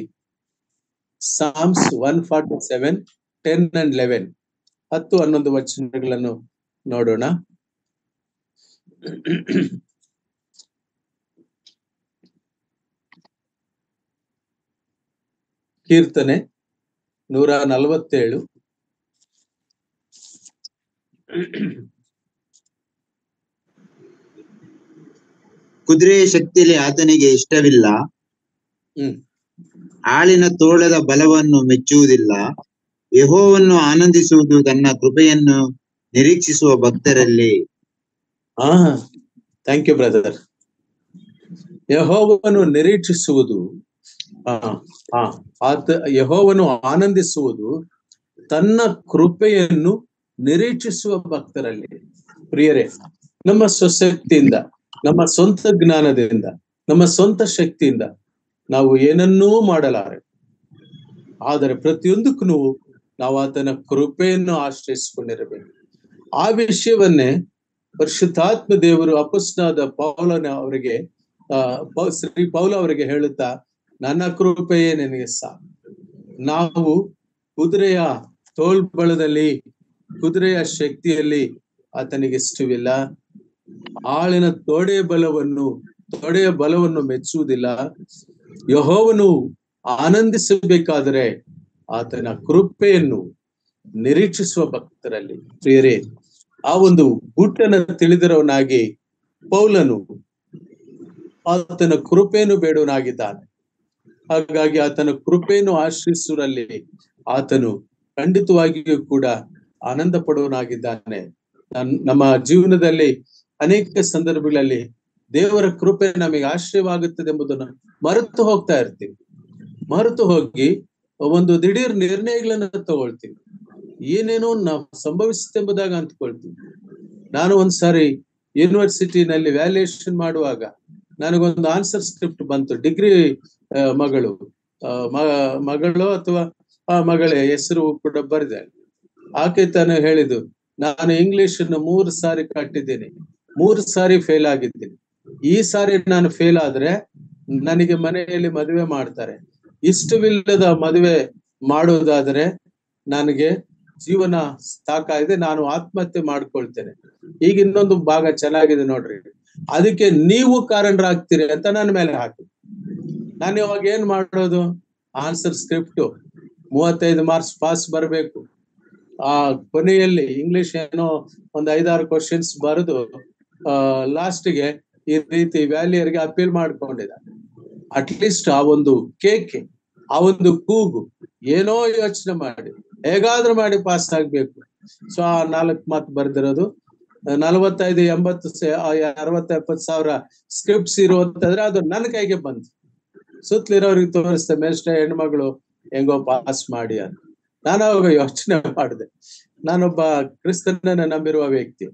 Psalms one forty seven ten and eleven ಹತ್ತು ಹನ್ನೊಂದು ವಚನಗಳನ್ನು ನೋಡೋಣ ಕೀರ್ತನೆ ನೂರ ನಲವತ್ತೇಳು ಕುದುರೆಯ ಶಕ್ತಿಯಲ್ಲಿ ಆತನಿಗೆ ಇಷ್ಟವಿಲ್ಲ ಹ್ಮ್ ಆಳಿನ ತೋಳದ ಬಲವನ್ನು ಮೆಚ್ಚುವುದಿಲ್ಲ ಯೆಹೋವನ್ನು ಆನಂದಿಸುವುದು ತನ್ನ ಕೃಪೆಯನ್ನು ನಿರೀಕ್ಷಿಸುವ ಭಕ್ತರಲ್ಲಿ ಹಾ ಥ್ಯಾಂಕ್ ಯು ಬ್ರದರ್ ಯಹೋವನು ನಿರೀಕ್ಷಿಸುವುದು ಆ, ಆ, ಆತ ಯಹೋವನು ಆನಂದಿಸುವುದು ತನ್ನ ಕೃಪೆಯನ್ನು ನಿರೀಕ್ಷಿಸುವ ಭಕ್ತರಲ್ಲಿ ಪ್ರಿಯರೇ ನಮ್ಮ ಸ್ವಶಕ್ತಿಯಿಂದ ನಮ್ಮ ಸ್ವಂತ ಜ್ಞಾನದಿಂದ ನಮ್ಮ ಸ್ವಂತ ಶಕ್ತಿಯಿಂದ ನಾವು ಏನನ್ನೂ ಮಾಡಲಾರೆ ಆದರೆ ಪ್ರತಿಯೊಂದಕ್ಕೂ ನಾವು ಆತನ ಕೃಪೆಯನ್ನು ಆಶ್ರಯಿಸಿಕೊಂಡಿರಬೇಕು ಆ ವಿಷಯವನ್ನೇ ಪರಿಶುದ್ಧಾತ್ಮ ದೇವರು ಅಪಸ್ನಾದ ಪೌಲನ ಅವರಿಗೆ ಆ ಪೌ- ಶ್ರೀ ಪೌಲ ಅವರಿಗೆ ಹೇಳುತ್ತಾ ನನ್ನ ಕೃಪೆಯೇ ನಿನಗೆ ಸಾಕು ನಾವು ಕುದುರೆಯ ತೋಳ್ಬಳದಲ್ಲಿ ಕುದುರೆಯ ಶಕ್ತಿಯಲ್ಲಿ ಆತನಿಗೆ ಇಷ್ಟವಿಲ್ಲ ಆಳಿನ ತೊಡೆಯ ಬಲವನ್ನು ತೊಡೆಯ ಬಲವನ್ನು ಮೆಚ್ಚುವುದಿಲ್ಲ ಯಹೋವನು ಆನಂದಿಸಬೇಕಾದರೆ ಆತನ ಕೃಪೆಯನ್ನು ನಿರೀಕ್ಷಿಸುವ ಭಕ್ತರಲ್ಲಿ ಪ್ರಿಯರೇ ಆ ಒಂದು ಗುಟ್ಟನ್ನು ತಿಳಿದಿರೋನಾಗಿ ಪೌಲನು ಆತನ ಕೃಪೆಯನ್ನು ಬೇಡುವನಾಗಿದ್ದಾನೆ ಹಾಗಾಗಿ ಆತನ ಕೃಪೆಯನ್ನು ಆಶ್ರಯಿಸುವರಲ್ಲಿ ಆತನು ಖಂಡಿತವಾಗಿಯೂ ಕೂಡ ಆನಂದ ಪಡುವನಾಗಿದ್ದಾನೆ ನನ್- ನಮ್ಮ ಜೀವನದಲ್ಲಿ ಅನೇಕ ಸಂದರ್ಭಗಳಲ್ಲಿ ದೇವರ ಕೃಪೆ ನಮಗೆ ಆಶ್ರಯವಾಗುತ್ತದೆ ಎಂಬುದನ್ನು ಮರೆತು ಹೋಗ್ತಾ ಇರ್ತೀವಿ ಮರೆತು ಹೋಗಿ ಒಂದು ದಿಢೀರ್ ನಿರ್ಣಯಗಳನ್ನ ತಗೊಳ್ತೀವಿ ಏನೇನೋ ನಾವು ಸಂಭವಿಸುತ್ತೆ ಎಂಬುದಾಗಿ ಅಂದ್ಕೊಳ್ತೀವಿ ನಾನು ಒಂದ್ಸಾರಿ ಯೂನಿವರ್ಸಿಟಿನಲ್ಲಿ ವ್ಯಾಲ್ಯೂಯೇಷನ್ ಮಾಡುವಾಗ ನನಗೊಂದು ಆನ್ಸರ್ ಸ್ಕ್ರಿಪ್ಟ್ ಬಂತು ಡಿಗ್ರಿ ಮಗಳು ಆ, ಮ- ಮಗಳು ಅಥವಾ ಆ ಮಗಳ ಹೆಸರು ಕೂಡ ಬರೆದೆ ಆಕೆ ತಾನು ಹೇಳಿದ್ದು ನಾನು ಇಂಗ್ಲಿಷ್ ಅನ್ನು ಮೂರು ಸಾರಿ ಕಟ್ಟಿದ್ದೀನಿ ಮೂರು ಸಾರಿ ಫೇಲ್ ಆಗಿದ್ದೀನಿ ಈ ಸಾರಿ ನಾನು ಫೇಲ್ ಆದ್ರೆ ನನಗೆ ಮನೆಯಲ್ಲಿ ಮದುವೆ ಮಾಡ್ತಾರೆ ಇಷ್ಟವಿಲ್ಲದ ಮದುವೆ ಮಾಡುವುದಾದ್ರೆ ನನಗೆ ಜೀವನ ಸಾಕಾಗಿದೆ ನಾನು ಆತ್ಮಹತ್ಯೆ ಮಾಡ್ಕೊಳ್ತೇನೆ ಈಗ ಇನ್ನೊಂದು ಭಾಗ ಚೆನ್ನಾಗಿದೆ ನೋಡ್ರಿ ಅದಕ್ಕೆ ನೀವು ಕಾರಣರಾಗ್ತೀರಿ ಅಂತ ನನ್ನ ಮೇಲೆ ಹಾಕಿ ನಾನು ಇವಾಗ ಏನ್ ಮಾಡೋದು ಆನ್ಸರ್ ಸ್ಕ್ರಿಪ್ಟ್ ಮೂವತ್ತೈದು ಮಾರ್ಕ್ಸ್ ಪಾಸ್ ಬರಬೇಕು ಆ ಕೊನೆಯಲ್ಲಿ ಇಂಗ್ಲಿಷ್ ಏನೋ ಒಂದ್ ಐದಾರು ಕ್ವಶನ್ಸ್ ಬರೆದು ಆ ಲಾಸ್ಟ್ಗೆ ಈ ರೀತಿ ವ್ಯಾಲಿಯರ್ಗೆ ಅಪೀಲ್ ಮಾಡ್ಕೊಂಡಿದ್ದ ಅಟ್ಲೀಸ್ಟ್ ಆ ಒಂದು ಕೇಕೆ ಆ ಒಂದು ಕೂಗು ಏನೋ ಯೋಚನೆ ಮಾಡಿ ಹೇಗಾದ್ರೂ ಮಾಡಿ ಪಾಸ್ ಆಗ್ಬೇಕು ಸೊ ಆ ನಾಲ್ಕು ಮಾತು ಬರ್ದಿರೋದು ನಲವತ್ತೈದು ಎಂಬತ್ತು ಸೆ- ಆ ಅರವತ್ತ ಎಪ್ಪತ್ತು ಸಾವಿರ ಸ್ಕ್ರಿಪ್ಟ್ಸ್ ಇರುವಂತಂದ್ರೆ ಅದು ನನ್ನ ಕೈಗೆ ಬಂತು ಸುತ್ತಲಿರೋರಿಗೆ ತೋರಿಸ್ತೆ ಮೇಷ್ಟ್ರೆ ಹೆಣ್ಮಗಳು ಹೆಂಗೋ ಪಾಸ್ ಮಾಡಿ ಅಂತ ನಾನು ಅವಾಗ ಯೋಚನೆ ಮಾಡಿದೆ ನಾನೊಬ್ಬ ಕ್ರಿಸ್ತನನ್ನ ನಂಬಿರುವ ವ್ಯಕ್ತಿ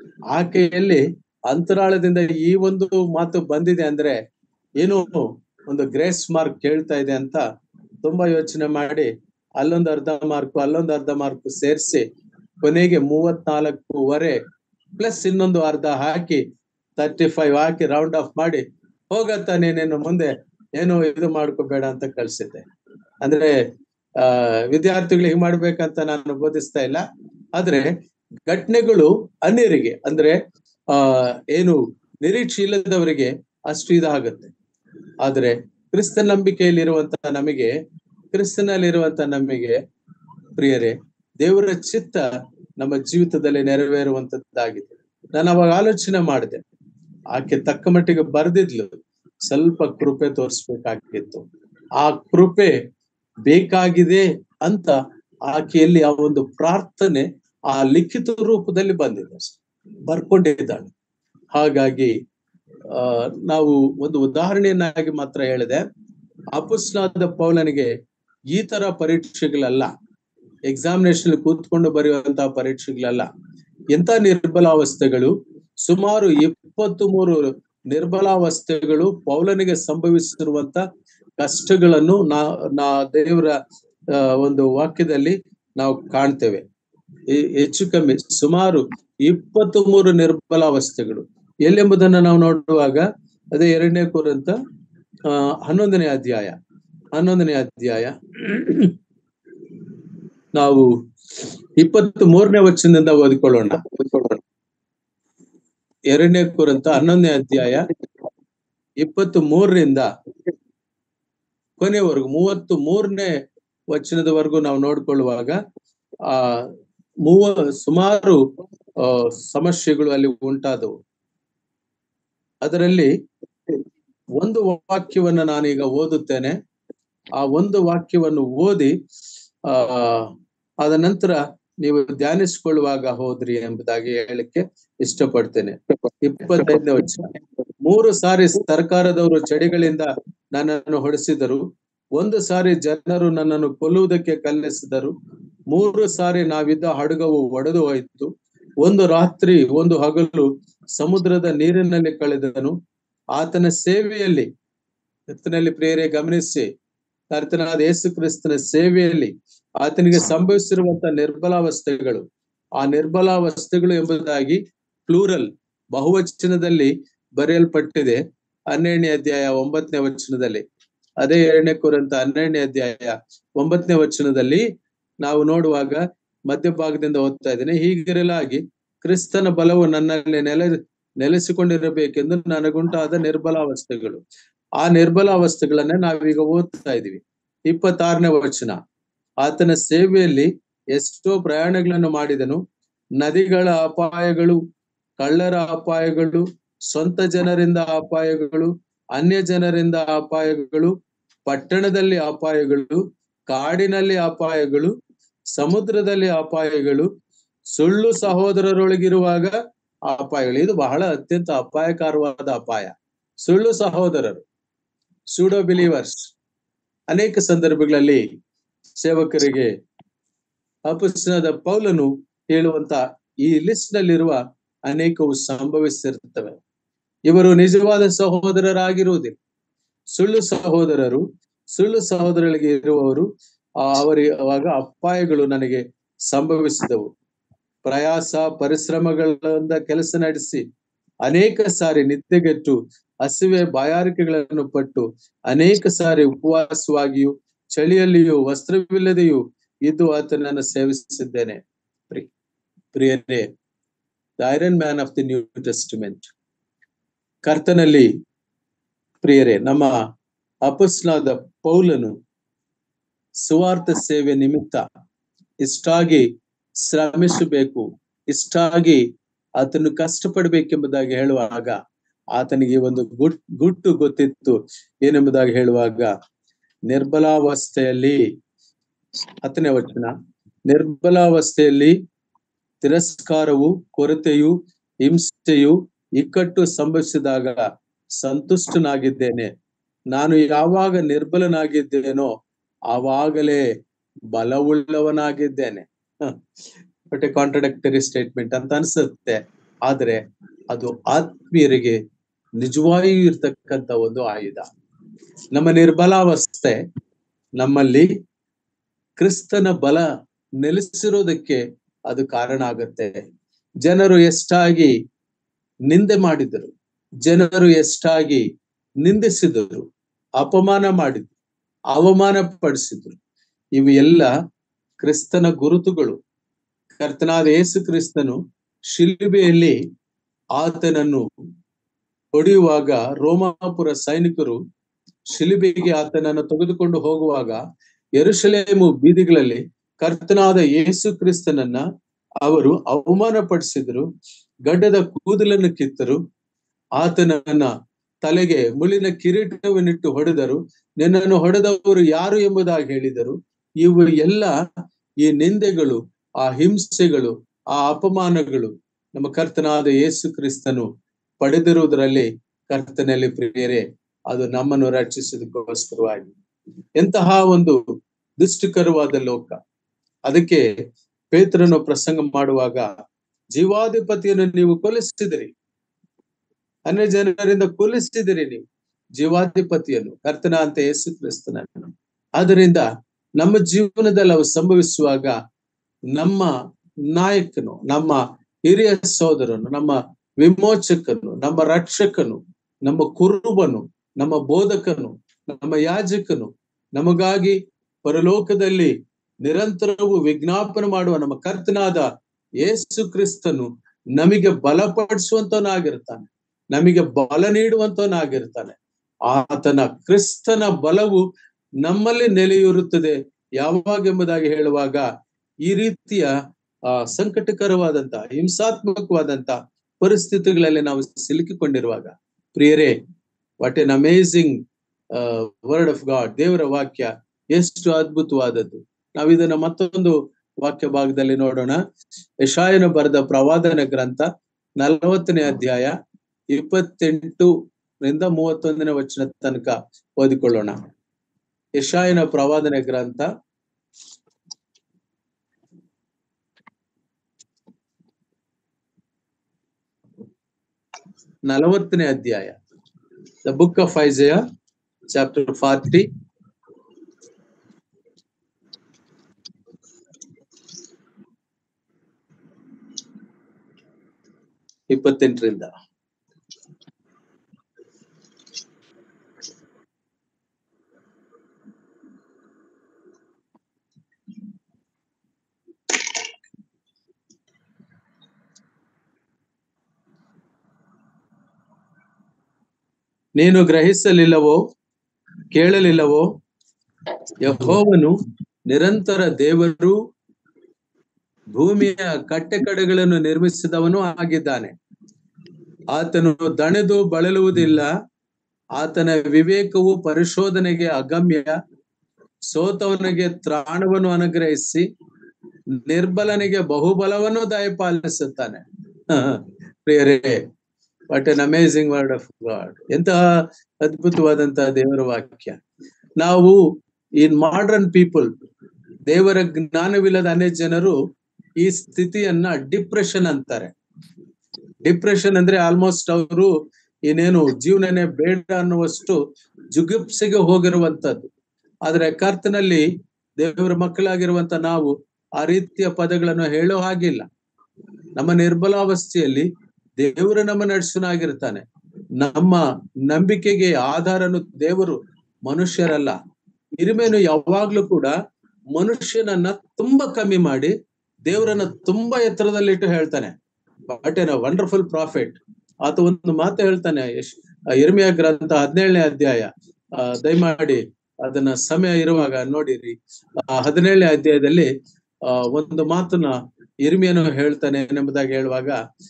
ಆಕೆಯಲ್ಲಿ ಅಂತರಾಳದಿಂದ ಈ ಒಂದು ಮಾತು ಬಂದಿದೆ ಅಂದ್ರೆ ಏನು ಒಂದು ಗ್ರೇಸ್ ಮಾರ್ಕ್ ಕೇಳ್ತಾ ಇದೆ ಅಂತ ತುಂಬಾ ಯೋಚನೆ ಮಾಡಿ ಅಲ್ಲೊಂದು ಅರ್ಧ ಮಾರ್ಕ್ ಅಲ್ಲೊಂದು ಅರ್ಧ ಮಾರ್ಕ್ ಸೇರಿಸಿ ಕೊನೆಗೆ ಮೂವತ್ನಾಲ್ಕೂವರೆ ಪ್ಲಸ್ ಇನ್ನೊಂದು ಅರ್ಧ ಹಾಕಿ ತರ್ಟಿ ಫೈವ್ ಹಾಕಿ ರೌಂಡ್ ಆಫ್ ಮಾಡಿ ಹೋಗತ್ತ ನೀನೇನು ಮುಂದೆ ಏನು ಇದು ಮಾಡ್ಕೋಬೇಡ ಅಂತ ಕಳ್ಸಿದ್ದೆ ಅಂದ್ರೆ ಆ ವಿದ್ಯಾರ್ಥಿಗಳಿಗೆ ಮಾಡ್ಬೇಕಂತ ನಾನು ಬೋಧಿಸ್ತಾ ಇಲ್ಲ ಆದ್ರೆ ಘಟನೆಗಳು ಅನ್ಯರಿಗೆ ಅಂದ್ರೆ ಆ ಏನು ನಿರೀಕ್ಷೆ ಇಲ್ಲದವರಿಗೆ ಅಷ್ಟು ಇದಾಗುತ್ತೆ ಆದ್ರೆ ಕ್ರಿಸ್ತ ನಂಬಿಕೆಯಲ್ಲಿರುವಂತಹ ನಮಗೆ ಕ್ರಿಸ್ತನಲ್ಲಿರುವಂತ ನಮಗೆ ಪ್ರಿಯರೇ ದೇವರ ಚಿತ್ತ ನಮ್ಮ ಜೀವಿತದಲ್ಲಿ ನೆರವೇರುವಂತದ್ದಾಗಿದೆ ನಾನು ಅವಾಗ ಆಲೋಚನೆ ಮಾಡಿದೆ ಆಕೆ ತಕ್ಕ ಮಟ್ಟಿಗೆ ಬರೆದಿದ್ಲು ಸ್ವಲ್ಪ ಕೃಪೆ ತೋರಿಸ್ಬೇಕಾಗಿತ್ತು ಆ ಕೃಪೆ ಬೇಕಾಗಿದೆ ಅಂತ ಆಕೆಯಲ್ಲಿ ಆ ಒಂದು ಪ್ರಾರ್ಥನೆ ಆ ಲಿಖಿತ ರೂಪದಲ್ಲಿ ಬಂದಿದೆ ಬರ್ಕೊಂಡಿದ್ದಾಳೆ ಹಾಗಾಗಿ ಆ ನಾವು ಒಂದು ಉದಾಹರಣೆಯನ್ನಾಗಿ ಮಾತ್ರ ಹೇಳಿದೆ ಅಪುಸ್ಲಾದ ಪೌಲನಿಗೆ ಈ ತರ ಪರೀಕ್ಷೆಗಳಲ್ಲ ಎಕ್ಸಾಮಿನೇಷನ್ ಕೂತ್ಕೊಂಡು ಬರೆಯುವಂತಹ ಪರೀಕ್ಷೆಗಳಲ್ಲ ಎಂತ ನಿರ್ಬಲಾವಸ್ಥೆಗಳು ಸುಮಾರು ಇಪ್ಪತ್ತು ಮೂರು ನಿರ್ಬಲಾವಸ್ಥೆಗಳು ಪೌಲನಿಗೆ ಸಂಭವಿಸಿರುವಂತ ಕಷ್ಟಗಳನ್ನು ನಾ ನಾ ದೇವರ ಆ, ಒಂದು ವಾಕ್ಯದಲ್ಲಿ ನಾವು ಕಾಣ್ತೇವೆ ಈ- ಹೆಚ್ಚು ಕಮ್ಮಿ ಸುಮಾರು ಇಪ್ಪತ್ತು ಮೂರು ನಿರ್ಬಲಾವಸ್ಥೆಗಳು ಎಲ್ಲೆಂಬುದನ್ನ ನಾವು ನೋಡುವಾಗ ಅದೇ ಎರಡನೇ ಕುರಿತ ಆ ಹನ್ನೊಂದನೇ ಅಧ್ಯಾಯ ಹನ್ನೊಂದನೇ ಅಧ್ಯಾಯ ನಾವು ಇಪ್ಪತ್ತು ಮೂರನೇ ವಚನದಿಂದ ಓದಿಕೊಳ್ಳೋಣ ಓದಿಕೊಳ್ಳೋಣ ಎರಡನೇ ಕುರಿತ ಹನ್ನೊಂದನೇ ಅಧ್ಯಾಯ ಇಪ್ಪತ್ತು ಮೂರರಿಂದ ಕೊನೆವರೆಗೂ ಮೂವತ್ತು ಮೂರನೇ ವಚನದವರೆಗೂ ನಾವು ನೋಡ್ಕೊಳ್ಳುವಾಗ ಆ ಮೂವ ಸುಮಾರು ಆ, ಸಮಸ್ಯೆಗಳು ಅಲ್ಲಿ ಉಂಟಾದವು ಅದರಲ್ಲಿ ಒಂದು ವಾಕ್ಯವನ್ನ ನಾನೀಗ ಓದುತ್ತೇನೆ ಆ ಒಂದು ವಾಕ್ಯವನ್ನು ಓದಿ ಆ ಅದ ನಂತರ ನೀವು ಧ್ಯಾನಿಸಿಕೊಳ್ಳುವಾಗ ಹೋದ್ರಿ ಎಂಬುದಾಗಿ ಹೇಳಲಿಕ್ಕೆ ಇಷ್ಟಪಡ್ತೇನೆ ಇಪ್ಪತ್ತೈದನೇ ವಚನ ಮೂರು ಸಾರಿ ಸರ್ಕಾರದವರು ಚಡಿಗಳಿಂದ ನನ್ನನ್ನು ಹೊಡೆಸಿದರು ಒಂದು ಸಾರಿ ಜನರು ನನ್ನನ್ನು ಕೊಲ್ಲುವುದಕ್ಕೆ ಕಲ್ಲೆಸಿದರು ಮೂರು ಸಾರಿ ನಾವಿದ್ದ ಹಡಗವು ಒಡೆದು ಹೋಯಿತು ಒಂದು ರಾತ್ರಿ ಒಂದು ಹಗಲು ಸಮುದ್ರದ ನೀರಿನಲ್ಲಿ ಕಳೆದನು ಆತನ ಸೇವೆಯಲ್ಲಿ ಕರ್ತನಲ್ಲಿ ಪ್ರಿಯರೇ ಗಮನಿಸಿ ಕರ್ತನಾದ ಯೇಸು ಕ್ರಿಸ್ತನ ಸೇವೆಯಲ್ಲಿ ಆತನಿಗೆ ಸಂಭವಿಸಿರುವಂತಹ ನಿರ್ಬಲಾವಸ್ಥೆಗಳು ಆ ನಿರ್ಬಲಾವಸ್ಥೆಗಳು ಎಂಬುದಾಗಿ ಪ್ಲೂರಲ್ ಬಹುವಚನದಲ್ಲಿ ಬರೆಯಲ್ಪಟ್ಟಿದೆ ಹನ್ನೆರಡನೇ ಅಧ್ಯಾಯ ಒಂಬತ್ತನೇ ವಚನದಲ್ಲಿ ಅದೇ ಎರಡನೇ ಕುರಂತ ಹನ್ನೆರಡನೇ ಅಧ್ಯಾಯ ಒಂಬತ್ತನೇ ವಚನದಲ್ಲಿ ನಾವು ನೋಡುವಾಗ ಮಧ್ಯಭಾಗದಿಂದ ಓದ್ತಾ ಇದ್ದೇನೆ ಹೀಗಿರಲಾಗಿ ಕ್ರಿಸ್ತನ ಬಲವು ನನ್ನಲ್ಲಿ ನೆಲೆ ನೆಲೆಸಿಕೊಂಡಿರಬೇಕೆಂದು ನನಗುಂಟಾದ ನಿರ್ಬಲಾವಸ್ಥೆಗಳು ಆ ನಿರ್ಬಲಾವಸ್ಥೆಗಳನ್ನೇ ನಾವೀಗ ಓದ್ತಾ ಇದೀವಿ ಇಪ್ಪತ್ತಾರನೇ ವಚನ ಆತನ ಸೇವೆಯಲ್ಲಿ ಎಷ್ಟೋ ಪ್ರಯಾಣಗಳನ್ನು ಮಾಡಿದನು ನದಿಗಳ ಅಪಾಯಗಳು ಕಳ್ಳರ ಅಪಾಯಗಳು ಸ್ವಂತ ಜನರಿಂದ ಅಪಾಯಗಳು ಅನ್ಯ ಜನರಿಂದ ಅಪಾಯಗಳು ಪಟ್ಟಣದಲ್ಲಿ ಅಪಾಯಗಳು ಕಾಡಿನಲ್ಲಿ ಅಪಾಯಗಳು ಸಮುದ್ರದಲ್ಲಿ ಅಪಾಯಗಳು ಸುಳ್ಳು ಸಹೋದರರೊಳಗಿರುವಾಗ ಅಪಾಯಗಳು ಇದು ಬಹಳ ಅತ್ಯಂತ ಅಪಾಯಕಾರವಾದ ಅಪಾಯ ಸುಳ್ಳು ಸಹೋದರರು ಸೂಡೋ ಬಿಲೀವರ್ಸ್ ಅನೇಕ ಸಂದರ್ಭಗಳಲ್ಲಿ ಸೇವಕರಿಗೆ ಅಪಸ್ನಾದ ಪೌಲನು ಹೇಳುವಂತ ಈ ಲಿಸ್ಟ್ ನಲ್ಲಿರುವ ಅನೇಕವು ಸಂಭವಿಸಿರುತ್ತವೆ ಇವರು ನಿಜವಾದ ಸಹೋದರರಾಗಿರುವುದಿಲ್ಲ ಸುಳ್ಳು ಸಹೋದರರು ಸುಳ್ಳು ಸಹೋದರರಿಗೆ ಇರುವವರು ಅವರಿಗೆ ಅವಾಗ ಅಪಾಯಗಳು ನನಗೆ ಸಂಭವಿಸಿದವು ಪ್ರಯಾಸ ಪರಿಶ್ರಮಗಳಿಂದ ಕೆಲಸ ನಡೆಸಿ ಅನೇಕ ಸಾರಿ ನಿದ್ದೆಗೆಟ್ಟು ಹಸಿವೆ ಬಾಯಾರಿಕೆಗಳನ್ನು ಪಟ್ಟು ಅನೇಕ ಸಾರಿ ಉಪವಾಸವಾಗಿಯೂ ಚಳಿಯಲ್ಲಿಯೂ ವಸ್ತ್ರವಿಲ್ಲದೆಯೂ ಇದು ಆತನನ್ನು ಸೇವಿಸಿದ್ದೇನೆ ಪ್ರಿ ಪ್ರಿಯರೇ the iron man of the New Testament ಕರ್ತನಲ್ಲಿ ಪ್ರಿಯರೇ ನಮ್ಮ ಅಪಸ್ನಾದ ಪೌಲನು ಸುವಾರ್ಥ ಸೇವೆ ನಿಮಿತ್ತ ಇಷ್ಟಾಗಿ ಶ್ರಮಿಸಬೇಕು ಇಷ್ಟಾಗಿ ಆತನು ಕಷ್ಟಪಡ್ಬೇಕೆಂಬುದಾಗಿ ಹೇಳುವಾಗ ಆತನಿಗೆ ಒಂದು ಗುಟ್ ಗುಟ್ಟು ಗೊತ್ತಿತ್ತು ಏನೆಂಬುದಾಗಿ ಹೇಳುವಾಗ ನಿರ್ಬಲಾವಸ್ಥೆಯಲ್ಲಿ ಹತ್ತನೇ ವಚನ ನಿರ್ಬಲಾವಸ್ಥೆಯಲ್ಲಿ ತಿರಸ್ಕಾರವು ಕೊರತೆಯು ಹಿಂಸೆಯು ಇಕ್ಕಟ್ಟು ಸಂಭವಿಸಿದಾಗ ಸಂತುಷ್ಟನಾಗಿದ್ದೇನೆ ನಾನು ಯಾವಾಗ ನಿರ್ಬಲನಾಗಿದ್ದೇನೋ ಆವಾಗಲೇ ಬಲವುಳ್ಳವನಾಗಿದ್ದೇನೆ ಬಟ್ ಕಾಂಟ್ರಡಕ್ಟರಿ ಸ್ಟೇಟ್ಮೆಂಟ್ ಅಂತ ಅನ್ಸುತ್ತೆ ಆದ್ರೆ ಅದು ಆತ್ಮೀಯರಿಗೆ ನಿಜವಾಗಿಯೂ ಇರ್ತಕ್ಕಂತ ಒಂದು ಆಯುಧ ನಮ್ಮ ನಿರ್ಬಲಾವಸ್ಥೆ ನಮ್ಮಲ್ಲಿ ಕ್ರಿಸ್ತನ ಬಲ ನೆಲೆಸಿರೋದಕ್ಕೆ ಅದು ಕಾರಣ ಆಗುತ್ತೆ ಜನರು ಎಷ್ಟಾಗಿ ನಿಂದೆ ಮಾಡಿದರು ಜನರು ಎಷ್ಟಾಗಿ ನಿಂದಿಸಿದರು ಅಪಮಾನ ಮಾಡಿದ್ರು ಅವಮಾನ ಪಡಿಸಿದ್ರು ಇವು ಎಲ್ಲ ಕ್ರಿಸ್ತನ ಗುರುತುಗಳು ಕರ್ತನಾದ ಯೇಸು ಕ್ರಿಸ್ತನು ಶಿಲ್ಬೆಯಲ್ಲಿ ಆತನನ್ನು ಹೊಡೆಯುವಾಗ ರೋಮಾಪುರ ಸೈನಿಕರು ಶಿಲುಬೆಗೆ ಆತನನ್ನು ತೆಗೆದುಕೊಂಡು ಹೋಗುವಾಗ ಯರುಶಲೇಮು ಬೀದಿಗಳಲ್ಲಿ ಕರ್ತನಾದ ಯೇಸು ಕ್ರಿಸ್ತನನ್ನ ಅವರು ಅವಮಾನ ಪಡಿಸಿದ್ರು ಗಡ್ಡದ ಕೂದಲನ್ನು ಕಿತ್ತರು ಆತನನ್ನ ತಲೆಗೆ ಮುಳಿನ ಕಿರೀಟವನ್ನಿಟ್ಟು ಹೊಡೆದರು ನಿನ್ನನ್ನು ಹೊಡೆದವರು ಯಾರು ಎಂಬುದಾಗಿ ಹೇಳಿದರು ಇವು ಎಲ್ಲ ಈ ನಿಂದೆಗಳು ಆ ಹಿಂಸೆಗಳು ಆ ಅಪಮಾನಗಳು ನಮ್ಮ ಕರ್ತನಾದ ಯೇಸು ಕ್ರಿಸ್ತನು ಪಡೆದಿರುವುದರಲ್ಲಿ ಕರ್ತನಲ್ಲಿ ಪ್ರಿಯರೇ ಅದು ನಮ್ಮನ್ನು ರಕ್ಷಿಸೋದಕ್ಕೋಸ್ಕರವಾಗಿ ಎಂತಹ ಒಂದು ದುಷ್ಟಕರವಾದ ಲೋಕ ಅದಕ್ಕೆ ಪೇತ್ರನು ಪ್ರಸಂಗ ಮಾಡುವಾಗ ಜೀವಾಧಿಪತಿಯನ್ನು ನೀವು ಕೊಲಿಸಿದಿರಿ ಅನ್ಯ ಜನರಿಂದ ಕೊಲಿಸಿದಿರಿ ನೀವು ಜೀವಾಧಿಪತಿಯನ್ನು ಕರ್ತನ ಅಂತ ಯೇಸು ಕ್ರಿಸ್ತನನ್ನು ಆದ್ದರಿಂದ ನಮ್ಮ ಜೀವನದಲ್ಲಿ ಅವು ಸಂಭವಿಸುವಾಗ ನಮ್ಮ ನಾಯಕನು ನಮ್ಮ ಹಿರಿಯ ಸೋದರನು ನಮ್ಮ ವಿಮೋಚಕನು ನಮ್ಮ ರಕ್ಷಕನು ನಮ್ಮ ಕುರುಬನು ನಮ್ಮ ಬೋಧಕನು ನಮ್ಮ ಯಾಜಕನು ನಮಗಾಗಿ ಪರಲೋಕದಲ್ಲಿ ನಿರಂತರವೂ ವಿಜ್ಞಾಪನೆ ಮಾಡುವ ನಮ್ಮ ಕರ್ತನಾದ ಯೇಸು ಕ್ರಿಸ್ತನು ನಮಗೆ ಬಲಪಡಿಸುವಂತವನಾಗಿರ್ತಾನೆ ನಮಗೆ ಬಲ ನೀಡುವಂತವನಾಗಿರ್ತಾನೆ ಆತನ ಕ್ರಿಸ್ತನ ಬಲವು ನಮ್ಮಲ್ಲಿ ನೆಲೆಯೂರುತ್ತದೆ ಯಾವಾಗ ಎಂಬುದಾಗಿ ಹೇಳುವಾಗ ಈ ರೀತಿಯ ಆ ಸಂಕಟಕರವಾದಂತ ಹಿಂಸಾತ್ಮಕವಾದಂತ ಪರಿಸ್ಥಿತಿಗಳಲ್ಲಿ ನಾವು ಸಿಲುಕಿಕೊಂಡಿರುವಾಗ ಪ್ರಿಯರೇ what an amazing word of God ದೇವರ ವಾಕ್ಯ ಎಷ್ಟು ಅದ್ಭುತವಾದದ್ದು ನಾವು ಇದನ್ನ ಮತ್ತೊಂದು ವಾಕ್ಯ ಭಾಗದಲ್ಲಿ ನೋಡೋಣ ಯಶಾಯನ ಬರೆದ ಪ್ರವಾದನ ಗ್ರಂಥ ನಲವತ್ತನೇ ಅಧ್ಯಾಯ ಇಪ್ಪತ್ತೆಂಟು ರಿಂದ ಮೂವತ್ತೊಂದನೇ ವಚನ ತನಕ ಓದಿಕೊಳ್ಳೋಣ ಯಶಾಯನ ಪ್ರವಾದನೆ ಗ್ರಂಥ ನಲವತ್ತನೇ ಅಧ್ಯಾಯ the book of Isaiah chapter forty ಇಪ್ಪತ್ತೆಂಟರಿಂದ ನೀನು ಗ್ರಹಿಸಲಿಲ್ಲವೋ ಕೇಳಲಿಲ್ಲವೋ ಯಹೋವನು ನಿರಂತರ ದೇವರು ಭೂಮಿಯ ಕಟ್ಟೆ ಕಡೆಗಳನ್ನು ನಿರ್ಮಿಸಿದವನು ಆಗಿದ್ದಾನೆ ಆತನು ದಣೆದು ಬಳಲುವುದಿಲ್ಲ ಆತನ ವಿವೇಕವು ಪರಿಶೋಧನೆಗೆ ಅಗಮ್ಯ ಸೋತವನಿಗೆ ತ್ರಾಣವನ್ನು ಅನುಗ್ರಹಿಸಿ ನಿರ್ಬಲನಿಗೆ ಬಹುಬಲವನ್ನು ದಯಪಾಲಿಸುತ್ತಾನೆ ಪ್ರಿಯರೇ what an amazing word of God ಎಂತಹ ಅದ್ಭುತವಾದಂತಹ ದೇವರ ವಾಕ್ಯ ನಾವು ಇನ್ ಮಾಡರ್ನ್ ಪೀಪಲ್ ದೇವರ ಜ್ಞಾನವಿಲ್ಲದ ಅನೇಕ ಜನರು ಈ ಸ್ಥಿತಿಯನ್ನ ಡಿಪ್ರೆಷನ್ ಅಂತಾರೆ ಡಿಪ್ರೆಷನ್ ಅಂದ್ರೆ ಆಲ್ಮೋಸ್ಟ್ ಅವರು ಇನ್ನೇನು ಜೀವನನೇ ಬೇಡ ಅನ್ನುವಷ್ಟು ಜುಗುಪ್ಸೆಗೆ ಹೋಗಿರುವಂತದ್ದು ಆದ್ರೆ ಕರ್ತನಲ್ಲಿ ದೇವರ ಮಕ್ಕಳಾಗಿರುವಂತ ನಾವು ಆ ರೀತಿಯ ಪದಗಳನ್ನು ಹೇಳೋ ಹಾಗಿಲ್ಲ ನಮ್ಮ ನಿರ್ಬಲಾವಸ್ಥೆಯಲ್ಲಿ ದೇವರು ನಮ್ಮ ನಡೆಸನಾಗಿರ್ತಾನೆ ನಮ್ಮ ನಂಬಿಕೆಗೆ ಆಧಾರನು ದೇವರು ಮನುಷ್ಯರಲ್ಲ ಇರುಮೇನು ಯಾವಾಗ್ಲೂ ಕೂಡ ಮನುಷ್ಯನನ್ನ ತುಂಬಾ ಕಮ್ಮಿ ಮಾಡಿ ದೇವರನ್ನ ತುಂಬಾ ಎತ್ತರದಲ್ಲಿಟ್ಟು ಹೇಳ್ತಾನೆ ಬಟ್ ಏನ ವಂಡರ್ಫುಲ್ ಪ್ರಾಫಿಟ್ ಆತ ಒಂದು ಮಾತು ಹೇಳ್ತಾನೆ ಯಶ್ ಇರ್ಮಿಯ ಗ್ರಂಥ ಹದಿನೇಳನೇ ಅಧ್ಯಾಯ ಆ ದಯಮಾಡಿ ಅದನ್ನ ಸಮಯ ಇರುವಾಗ ನೋಡಿರಿ ಆ ಹದಿನೇಳನೇ ಅಧ್ಯಾಯದಲ್ಲಿ ಆ ಒಂದು ಮಾತನ್ನ ಇರ್ಮಿಯನು ಹೇಳ್ತಾನೆ ಎಂಬುದಾಗಿ ಹೇಳುವಾಗ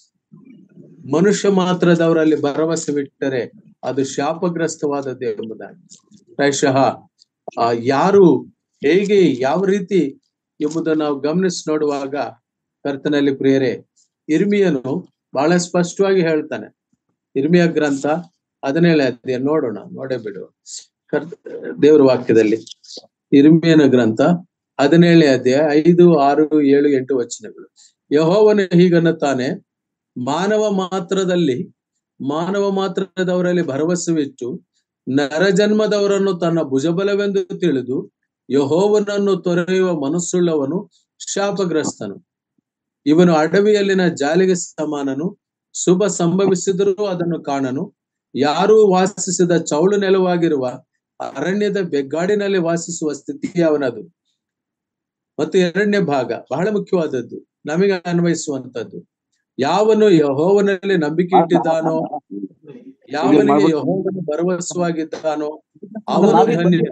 ಮನುಷ್ಯ ಮಾತ್ರದವರಲ್ಲಿ ಭರವಸೆ ಬಿಟ್ಟರೆ ಅದು ಶಾಪಗ್ರಸ್ತವಾದದ್ದು ಎಂಬುದಾಗಿ ಪ್ರಾಯಶಃ ಆ ಯಾರು ಹೇಗೆ ಯಾವ ರೀತಿ ಎಂಬುದನ್ನು ನಾವು ಗಮನಿಸಿ ನೋಡುವಾಗ ಕರ್ತನಲ್ಲಿ ಪ್ರಿಯರೇ ಇರ್ಮಿಯನು ಬಹಳ ಸ್ಪಷ್ಟವಾಗಿ ಹೇಳ್ತಾನೆ ಇರ್ಮಿಯ ಗ್ರಂಥ ಹದಿನೇಳು ಅಧ್ಯಾಯ ನೋಡೋಣ ನೋಡೇ ಬಿಡು ಕರ್ತ ದೇವರ ವಾಕ್ಯದಲ್ಲಿ ಇರ್ಮಿಯನ ಗ್ರಂಥ ಹದಿನೇಳನೇ ಅಧ್ಯಾಯ ಐದು ಆರು ಏಳು ಎಂಟು ವಚನಗಳು ಯಹೋವನು ಹೀಗನ್ನುತ್ತಾನೆ ಮಾನವ ಮಾತ್ರದಲ್ಲಿ ಮಾನವ ಮಾತ್ರದವರಲ್ಲಿ ಭರವಸೆವಿಟ್ಟು ನರಜನ್ಮದವರನ್ನು ತನ್ನ ಭುಜಬಲವೆಂದು ತಿಳಿದು ಯಹೋವನನ್ನು ತೊರೆಯುವ ಮನಸ್ಸುಳ್ಳವನು ಶಾಪಗ್ರಸ್ತನು ಇವನು ಅಡವಿಯಲ್ಲಿನ ಜಾಲಿಗೆ ಸಮಾನನು ಶುಭ ಸಂಭವಿಸಿದರೂ ಅದನ್ನು ಕಾಣನು ಯಾರೂ ವಾಸಿಸಿದ ಚೌಳು ನೆಲವಾಗಿರುವ ಅರಣ್ಯದ ಬೆಗ್ಗಾಡಿನಲ್ಲಿ ವಾಸಿಸುವ ಸ್ಥಿತಿ ಅವನದು ಮತ್ತು ಎರಡನೇ ಭಾಗ ಬಹಳ ಮುಖ್ಯವಾದದ್ದು ನಮಗೆ ಅನ್ವಯಿಸುವಂತದ್ದು ಯಾವನು ಯಹೋವನಲ್ಲಿ ನಂಬಿಕೆ ಇಟ್ಟಿದ್ದಾನೋ ಯಾವನಿಗೆ ಯಹೋವನು ಭರವಸವಾಗಿದ್ದಾನೋ ಅವನು ಧನ್ಯ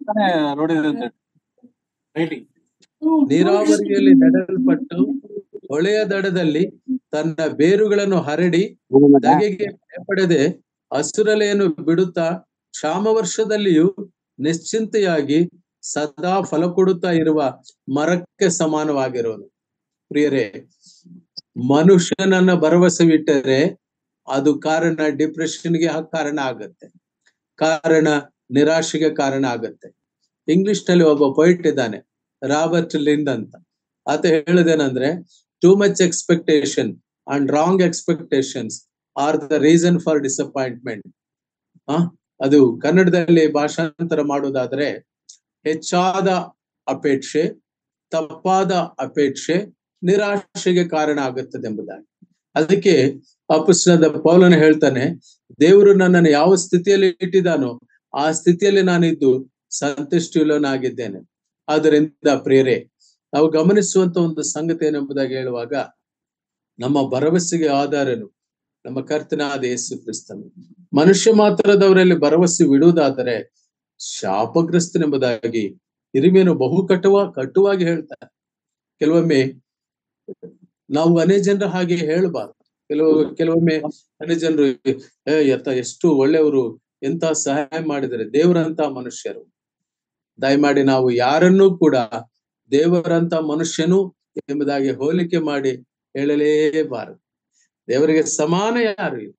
ನೀರಾವರಿಯಲ್ಲಿ ನೆಡಲ್ಪಟ್ಟು ಹೊಳೆಯ ದಡದಲ್ಲಿ ತನ್ನ ಬೇರುಗಳನ್ನು ಹರಡಿ ದಗೆಗೆ ಭಯಪಡದೆ ಹಸುರಲೆಯನ್ನು ಬಿಡುತ್ತಾ ಕ್ಷಾಮ ವರ್ಷದಲ್ಲಿಯೂ ನಿಶ್ಚಿಂತೆಯಾಗಿ ಸದಾ ಫಲ ಕೊಡುತ್ತಾ ಇರುವ ಮರಕ್ಕೆ ಸಮಾನವಾಗಿರೋನು ಪ್ರಿಯರೇ ಮನುಷ್ಯನನ್ನ ಭರವಸೆವಿಟ್ಟರೆ ಅದು ಕಾರಣ ಡಿಪ್ರೆಷನ್ಗೆ ಕಾರಣ ಆಗತ್ತೆ ಕಾರಣ ನಿರಾಶೆಗೆ ಕಾರಣ ಆಗತ್ತೆ ಇಂಗ್ಲಿಷ್ ನಲ್ಲಿ ಒಬ್ಬ ಪೊಯಿಟ್ ಇದ್ದಾನೆ ರಾಬರ್ಟ್ ಲಿಂಡ್ ಅಂತ ಆತ ಹೇಳುದೇನಂದ್ರೆ too much expectation and wrong expectations are the reason for disappointment ಆ ಅದು ಕನ್ನಡದಲ್ಲಿ ಭಾಷಾಂತರ ಮಾಡುವುದಾದ್ರೆ ಹೆಚ್ಚಾದ ಅಪೇಕ್ಷೆ ತಪ್ಪಾದ ಅಪೇಕ್ಷೆ ನಿರಾಶೆಗೆ ಕಾರಣ ಆಗುತ್ತದೆ ಎಂಬುದಾಗಿ ಅದಕ್ಕೆ ಅಪುಸ್ತದ ಪೌಲನ ಹೇಳ್ತಾನೆ ದೇವರು ನನ್ನನ್ನು ಯಾವ ಸ್ಥಿತಿಯಲ್ಲಿ ಇಟ್ಟಿದ್ದಾನೋ ಆ ಸ್ಥಿತಿಯಲ್ಲಿ ನಾನಿದ್ದು ಸಂತುಷ್ಟಿಯುಳ್ಳನಾಗಿದ್ದೇನೆ ಆದ್ದರಿಂದ ಪ್ರೇರೆ ನಾವು ಗಮನಿಸುವಂತ ಒಂದು ಸಂಗತಿ ಏನೆಂಬುದಾಗಿ ಹೇಳುವಾಗ ನಮ್ಮ ಭರವಸೆಗೆ ಆಧಾರನು ನಮ್ಮ ಕರ್ತನಾದ ಯೇಸು ಕ್ರಿಸ್ತನು ಮನುಷ್ಯ ಮಾತ್ರದವರಲ್ಲಿ ಭರವಸೆ ಬಿಡುವುದಾದರೆ ಶಾಪಗ್ರಸ್ತನೆಂಬುದಾಗಿ ಹಿರಿಮೆಯನ್ನು ಬಹು ಕಟುವ ಕಟುವಾಗಿ ಹೇಳ್ತಾರೆ ಕೆಲವೊಮ್ಮೆ ನಾವು ಅನೇಕ ಜನರ ಹಾಗೆ ಹೇಳಬಾರ್ದು ಕೆಲವು ಕೆಲವೊಮ್ಮೆ ಅನೇಕ ಜನರು ಏ ಎತ್ತ ಎಷ್ಟು ಒಳ್ಳೆಯವರು ಎಂತ ಸಹಾಯ ಮಾಡಿದರೆ ದೇವರಂತ ಮನುಷ್ಯರು ದಯಮಾಡಿ ನಾವು ಯಾರನ್ನೂ ಕೂಡ ದೇವರಂತ ಮನುಷ್ಯನು ಎಂಬುದಾಗಿ ಹೋಲಿಕೆ ಮಾಡಿ ಹೇಳಲೇಬಾರದು ದೇವರಿಗೆ ಸಮಾನ ಯಾರು ಇಲ್ಲ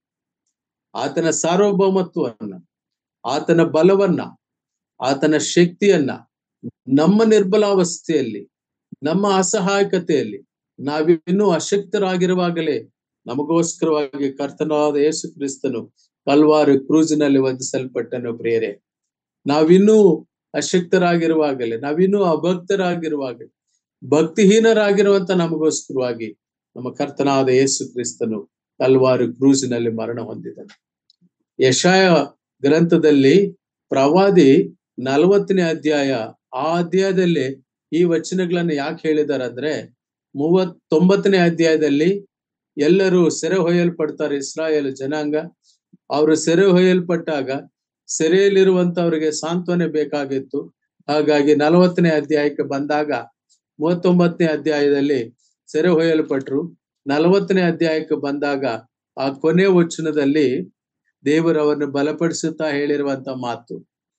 ಆತನ ಸಾರ್ವಭೌಮತ್ವವನ್ನ ಆತನ ಬಲವನ್ನ ಆತನ ಶಕ್ತಿಯನ್ನ ನಮ್ಮ ನಿರ್ಬಲಾವಸ್ಥೆಯಲ್ಲಿ ನಮ್ಮ ಅಸಹಾಯಕತೆಯಲ್ಲಿ ನಾವಿನ್ನೂ ಅಶಕ್ತರಾಗಿರುವಾಗಲೇ ನಮಗೋಸ್ಕರವಾಗಿ ಕರ್ತನಾದ ಯೇಸು ಕ್ರಿಸ್ತನು ಕಲ್ವಾರು ಕ್ರೂಜಿನಲ್ಲಿ ವಂದಿಸಲ್ಪಟ್ಟನು ಪ್ರಿಯರೇ ನಾವಿನ್ನೂ ಅಶಕ್ತರಾಗಿರುವಾಗಲೇ ನಾವಿನ್ನೂ ಅಭಕ್ತರಾಗಿರುವಾಗಲೇ ಭಕ್ತಿಹೀನರಾಗಿರುವಂತ ನಮಗೋಸ್ಕರವಾಗಿ ನಮ್ಮ ಕರ್ತನಾದ ಯೇಸು ಕ್ರಿಸ್ತನು ಕಲ್ವಾರು ಕ್ರೂಜಿನಲ್ಲಿ ಮರಣ ಹೊಂದಿದನು ಯಶಾಯ ಗ್ರಂಥದಲ್ಲಿ ಪ್ರವಾದಿ ನಲವತ್ತನೇ ಅಧ್ಯಾಯ ಆ ಅಧ್ಯಾಯದಲ್ಲಿ ಈ ವಚನಗಳನ್ನು ಯಾಕೆ ಹೇಳಿದಾರೆ ಅಂದ್ರೆ ಮೂವತ್ತೊಂಬತ್ತನೇ ಅಧ್ಯಾಯದಲ್ಲಿ ಎಲ್ಲರೂ ಸೆರೆ ಹೊಯ್ಯಲ್ಪಡ್ತಾರೆ ಇಸ್ರಾಯೇಲ್ ಜನಾಂಗ ಅವರು ಸೆರೆ ಹೊಯ್ಯಲ್ಪಟ್ಟಾಗ ಸೆರೆಯಲ್ಲಿರುವಂತವರಿಗೆ ಸಾಂತ್ವನೆ ಬೇಕಾಗಿತ್ತು ಹಾಗಾಗಿ ನಲವತ್ತನೇ ಅಧ್ಯಾಯಕ್ಕೆ ಬಂದಾಗ ಮೂವತ್ತೊಂಬತ್ತನೇ ಅಧ್ಯಾಯದಲ್ಲಿ ಸೆರೆ ಹೊಯ್ಯಲ್ಪಟ್ರು ನಲವತ್ತನೇ ಅಧ್ಯಾಯಕ್ಕೆ ಬಂದಾಗ ಆ ಕೊನೆ ವಚನದಲ್ಲಿ ದೇವರವನ್ನು ಬಲಪಡಿಸುತ್ತಾ ಹೇಳಿರುವಂತ ಮಾತು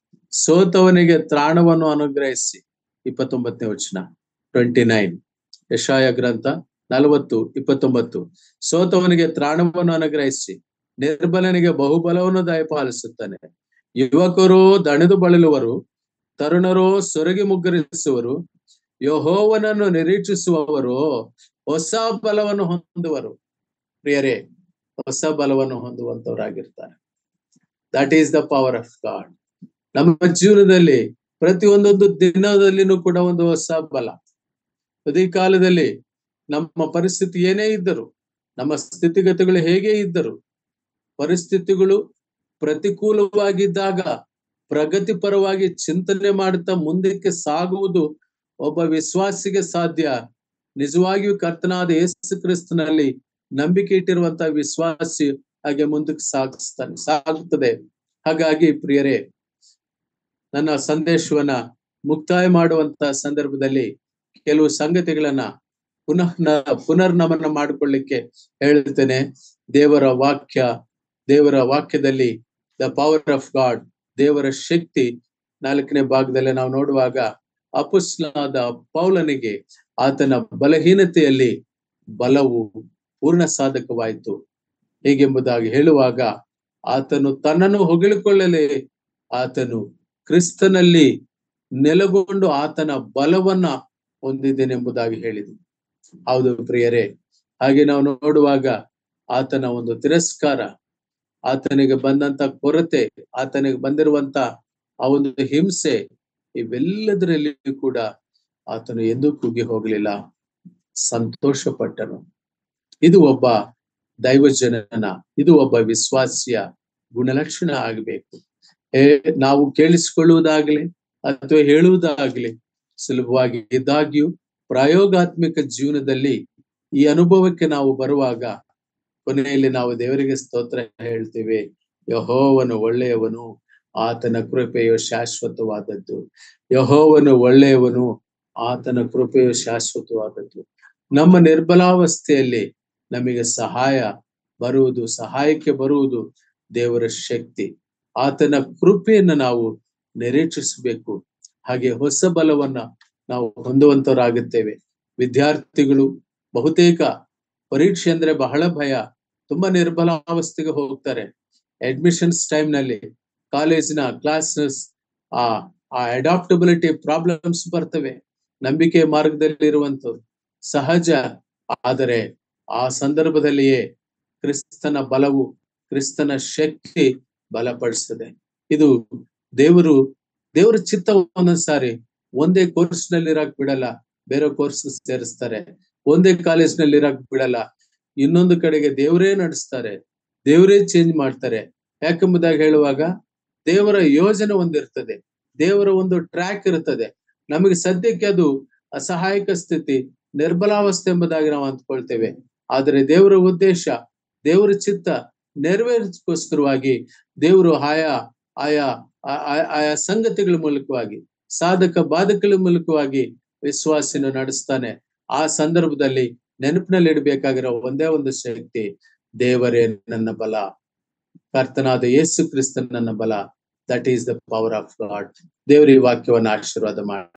ಸೋತವನಿಗೆ ತ್ರಾಣವನ್ನು ಅನುಗ್ರಹಿಸಿ ಇಪ್ಪತ್ತೊಂಬತ್ತನೇ ವಚನ ಟ್ವೆಂಟಿ ನೈನ್ ಯಶಾಯ ಗ್ರಂಥ ನಲವತ್ತು ಇಪ್ಪತ್ತೊಂಬತ್ತು ಸೋತವನಿಗೆ ತ್ರಾಣವನ್ನು ಅನುಗ್ರಹಿಸಿ ನಿರ್ಬಲನಿಗೆ ಬಹುಬಲವನ್ನು ದಯಪಾಲಿಸುತ್ತಾನೆ ಯುವಕರು ದಣಿದು ಬಳಲುವರು ತರುಣರು ಸೊರಗಿ ಮುಗ್ಗರಿಸುವರು ಯಹೋವನನ್ನು ನಿರೀಕ್ಷಿಸುವವರು ಹೊಸ ಬಲವನ್ನು ಹೊಂದುವರು ಪ್ರಿಯರೇ ಹೊಸ ಬಲವನ್ನು ಹೊಂದುವಂತವರಾಗಿರ್ತಾರೆ that is the power of God ನಮ್ಮ ಜೀವನದಲ್ಲಿ ಪ್ರತಿ ಒಂದೊಂದು ದಿನದಲ್ಲಿನೂ ಕೂಡ ಒಂದು ಹೊಸ ಬಲ ಅದೇ ಕಾಲದಲ್ಲಿ ನಮ್ಮ ಪರಿಸ್ಥಿತಿ ಏನೇ ಇದ್ದರು ನಮ್ಮ ಸ್ಥಿತಿಗತಿಗಳು ಹೇಗೆ ಇದ್ದರು ಪರಿಸ್ಥಿತಿಗಳು ಪ್ರತಿಕೂಲವಾಗಿದ್ದಾಗ ಪ್ರಗತಿಪರವಾಗಿ ಚಿಂತನೆ ಮಾಡುತ್ತಾ ಮುಂದಕ್ಕೆ ಸಾಗುವುದು ಒಬ್ಬ ವಿಶ್ವಾಸಿಗೆ ಸಾಧ್ಯ ನಿಜವಾಗಿಯೂ ಕರ್ತನಾದ ಯೇಸು ಕ್ರಿಸ್ತನಲ್ಲಿ ನಂಬಿಕೆ ಇಟ್ಟಿರುವಂತಹ ವಿಶ್ವಾಸಿ ಹಾಗೆ ಮುಂದಕ್ಕೆ ಸಾಗಿಸ್ತಾನೆ ಸಾಗುತ್ತದೆ ಹಾಗಾಗಿ ಪ್ರಿಯರೇ ನನ್ನ ಸಂದೇಶವನ್ನ ಮುಕ್ತಾಯ ಮಾಡುವಂತ ಸಂದರ್ಭದಲ್ಲಿ ಕೆಲವು ಸಂಗತಿಗಳನ್ನ ಪುನಃ ಪುನರ್ನಮನ ಮಾಡಿಕೊಳ್ಳಿಕ್ಕೆ ಹೇಳ್ತೇನೆ ದೇವರ ವಾಕ್ಯ ದೇವರ ವಾಕ್ಯದಲ್ಲಿ ದ ಪವರ್ ಆಫ್ ಗಾಡ್ ದೇವರ ಶಕ್ತಿ ನಾಲ್ಕನೇ ಭಾಗದಲ್ಲಿ ನಾವು ನೋಡುವಾಗ ಅಪುಸ್ಲಾದ ಪೌಲನಿಗೆ ಆತನ ಬಲಹೀನತೆಯಲ್ಲಿ ಬಲವು ಪೂರ್ಣ ಸಾಧಕವಾಯಿತು ಹೇಗೆಂಬುದಾಗಿ ಹೇಳುವಾಗ ಆತನು ತನ್ನನ್ನು ಹೊಗಳಿಕೊಳ್ಳಲೇ ಆತನು ಕ್ರಿಸ್ತನಲ್ಲಿ ನೆಲೆಗೊಂಡು ಆತನ ಬಲವನ್ನ ಹೊಂದಿದ್ದೇನೆಂಬುದಾಗಿ ಹೇಳಿದೆ ಹೌದು ಪ್ರಿಯರೇ ಹಾಗೆ ನಾವು ನೋಡುವಾಗ ಆತನ ಒಂದು ತಿರಸ್ಕಾರ ಆತನಿಗೆ ಬಂದಂತ ಕೊರತೆ ಆತನಿಗೆ ಬಂದಿರುವಂತ ಆ ಒಂದು ಹಿಂಸೆ ಇವೆಲ್ಲದರಲ್ಲಿ ಕೂಡ ಆತನು ಎಂದೂ ಕುಗ್ಗಿ ಹೋಗಲಿಲ್ಲ ಸಂತೋಷ ಪಟ್ಟನು ಇದು ಒಬ್ಬ ದೈವಜನನ ಇದು ಒಬ್ಬ ವಿಶ್ವಾಸಿಯ ಗುಣಲಕ್ಷಣ ಆಗಬೇಕು ಏ ನಾವು ಕೇಳಿಸಿಕೊಳ್ಳುವುದಾಗ್ಲಿ ಅಥವಾ ಹೇಳುವುದಾಗ್ಲಿ ಸುಲಭವಾಗಿ ಇದ್ದಾಗ್ಯೂ ಪ್ರಾಯೋಗಾತ್ಮಿಕ ಜೀವನದಲ್ಲಿ ಈ ಅನುಭವಕ್ಕೆ ನಾವು ಬರುವಾಗ ಕೊನೆಯಲ್ಲಿ ನಾವು ದೇವರಿಗೆ ಸ್ತೋತ್ರ ಹೇಳ್ತೇವೆ ಯಹೋವನು ಒಳ್ಳೆಯವನು ಆತನ ಕೃಪೆಯು ಶಾಶ್ವತವಾದದ್ದು ಯಹೋವನು ಒಳ್ಳೆಯವನು ಆತನ ಕೃಪೆಯು ಶಾಶ್ವತವಾದದ್ದು ನಮ್ಮ ನಿರ್ಬಲಾವಸ್ಥೆಯಲ್ಲಿ ನಮಗೆ ಸಹಾಯ ಬರುವುದು ಸಹಾಯಕ್ಕೆ ಬರುವುದು ದೇವರ ಶಕ್ತಿ ಆತನ ಕೃಪೆಯನ್ನು ನಾವು ನಿರೀಕ್ಷಿಸಬೇಕು ಹಾಗೆ ಹೊಸ ಬಲವನ್ನ ನಾವು ಹೊಂದುವಂತವರಾಗುತ್ತೇವೆ ವಿದ್ಯಾರ್ಥಿಗಳು ಬಹುತೇಕ ಪರೀಕ್ಷೆ ಅಂದ್ರೆ ಬಹಳ ಭಯ ತುಂಬಾ ನಿರ್ಬಲಾವಸ್ಥೆಗೆ ಹೋಗ್ತಾರೆ ಅಡ್ಮಿಷನ್ಸ್ ಟೈಮ್ ನಲ್ಲಿ ಕಾಲೇಜಿನ ಕ್ಲಾಸಸ್ ಆ ಆ ಅಡಾಪ್ಟಬಿಲಿಟಿ ಪ್ರಾಬ್ಲಮ್ಸ್ ಬರ್ತವೆ ನಂಬಿಕೆ ಮಾರ್ಗದಲ್ಲಿ ಇರುವಂತವ್ರು ಸಹಜ ಆದರೆ ಆ ಸಂದರ್ಭದಲ್ಲಿಯೇ ಕ್ರಿಸ್ತನ ಬಲವು ಕ್ರಿಸ್ತನ ಶಕ್ತಿ ಬಲಪಡಿಸ್ತದೆ ಇದು ದೇವರು ದೇವರ ಚಿತ್ತ ಒಂದೊಂದ್ಸಾರಿ ಒಂದೇ ಕೋರ್ಸ್ ನಲ್ಲಿ ಇರಕ್ ಬಿಡಲ್ಲ ಬೇರೆ ಕೋರ್ಸ್ ಸೇರಿಸ್ತಾರೆ ಒಂದೇ ಕಾಲೇಜ್ ನಲ್ಲಿ ಇರಕ್ ಬಿಡಲ್ಲ ಇನ್ನೊಂದು ಕಡೆಗೆ ದೇವರೇ ನಡೆಸ್ತಾರೆ ದೇವರೇ ಚೇಂಜ್ ಮಾಡ್ತಾರೆ ಯಾಕೆಂಬುದಾಗಿ ಹೇಳುವಾಗ ದೇವರ ಯೋಜನೆ ಒಂದಿರ್ತದೆ ದೇವರ ಒಂದು ಟ್ರ್ಯಾಕ್ ಇರ್ತದೆ ನಮಗೆ ಸದ್ಯಕ್ಕೆ ಅದು ಅಸಹಾಯಕ ಸ್ಥಿತಿ ನಿರ್ಬಲಾವಸ್ಥೆ ಎಂಬುದಾಗಿ ನಾವು ಅಂದ್ಕೊಳ್ತೇವೆ ಆದರೆ ದೇವರ ಉದ್ದೇಶ ದೇವರ ಚಿತ್ತ ನೆರವೇರಿಸೋಸ್ಕರವಾಗಿ ದೇವರು ಆಯಾ ಆಯಾ ಆಯಾ ಸಂಗತಿಗಳ ಮೂಲಕವಾಗಿ ಸಾಧಕ ಬಾಧಕಗಳ ಮೂಲಕವಾಗಿ ವಿಶ್ವಾಸಿನ ನಡೆಸ್ತಾನೆ ಆ ಸಂದರ್ಭದಲ್ಲಿ ನೆನಪಿನಲ್ಲಿ ಇಡಬೇಕಾಗಿರೋ ಒಂದೇ ಒಂದು ಶಕ್ತಿ ದೇವರೇ ನನ್ನ ಬಲ ಕರ್ತನಾದ ಯೇಸು ಕ್ರಿಸ್ತನನ್ನ ಬಲ that is the power of God ದೇವರ ಈ ವಾಕ್ಯವನ್ನು ಆಶೀರ್ವಾದ ಮಾಡಿ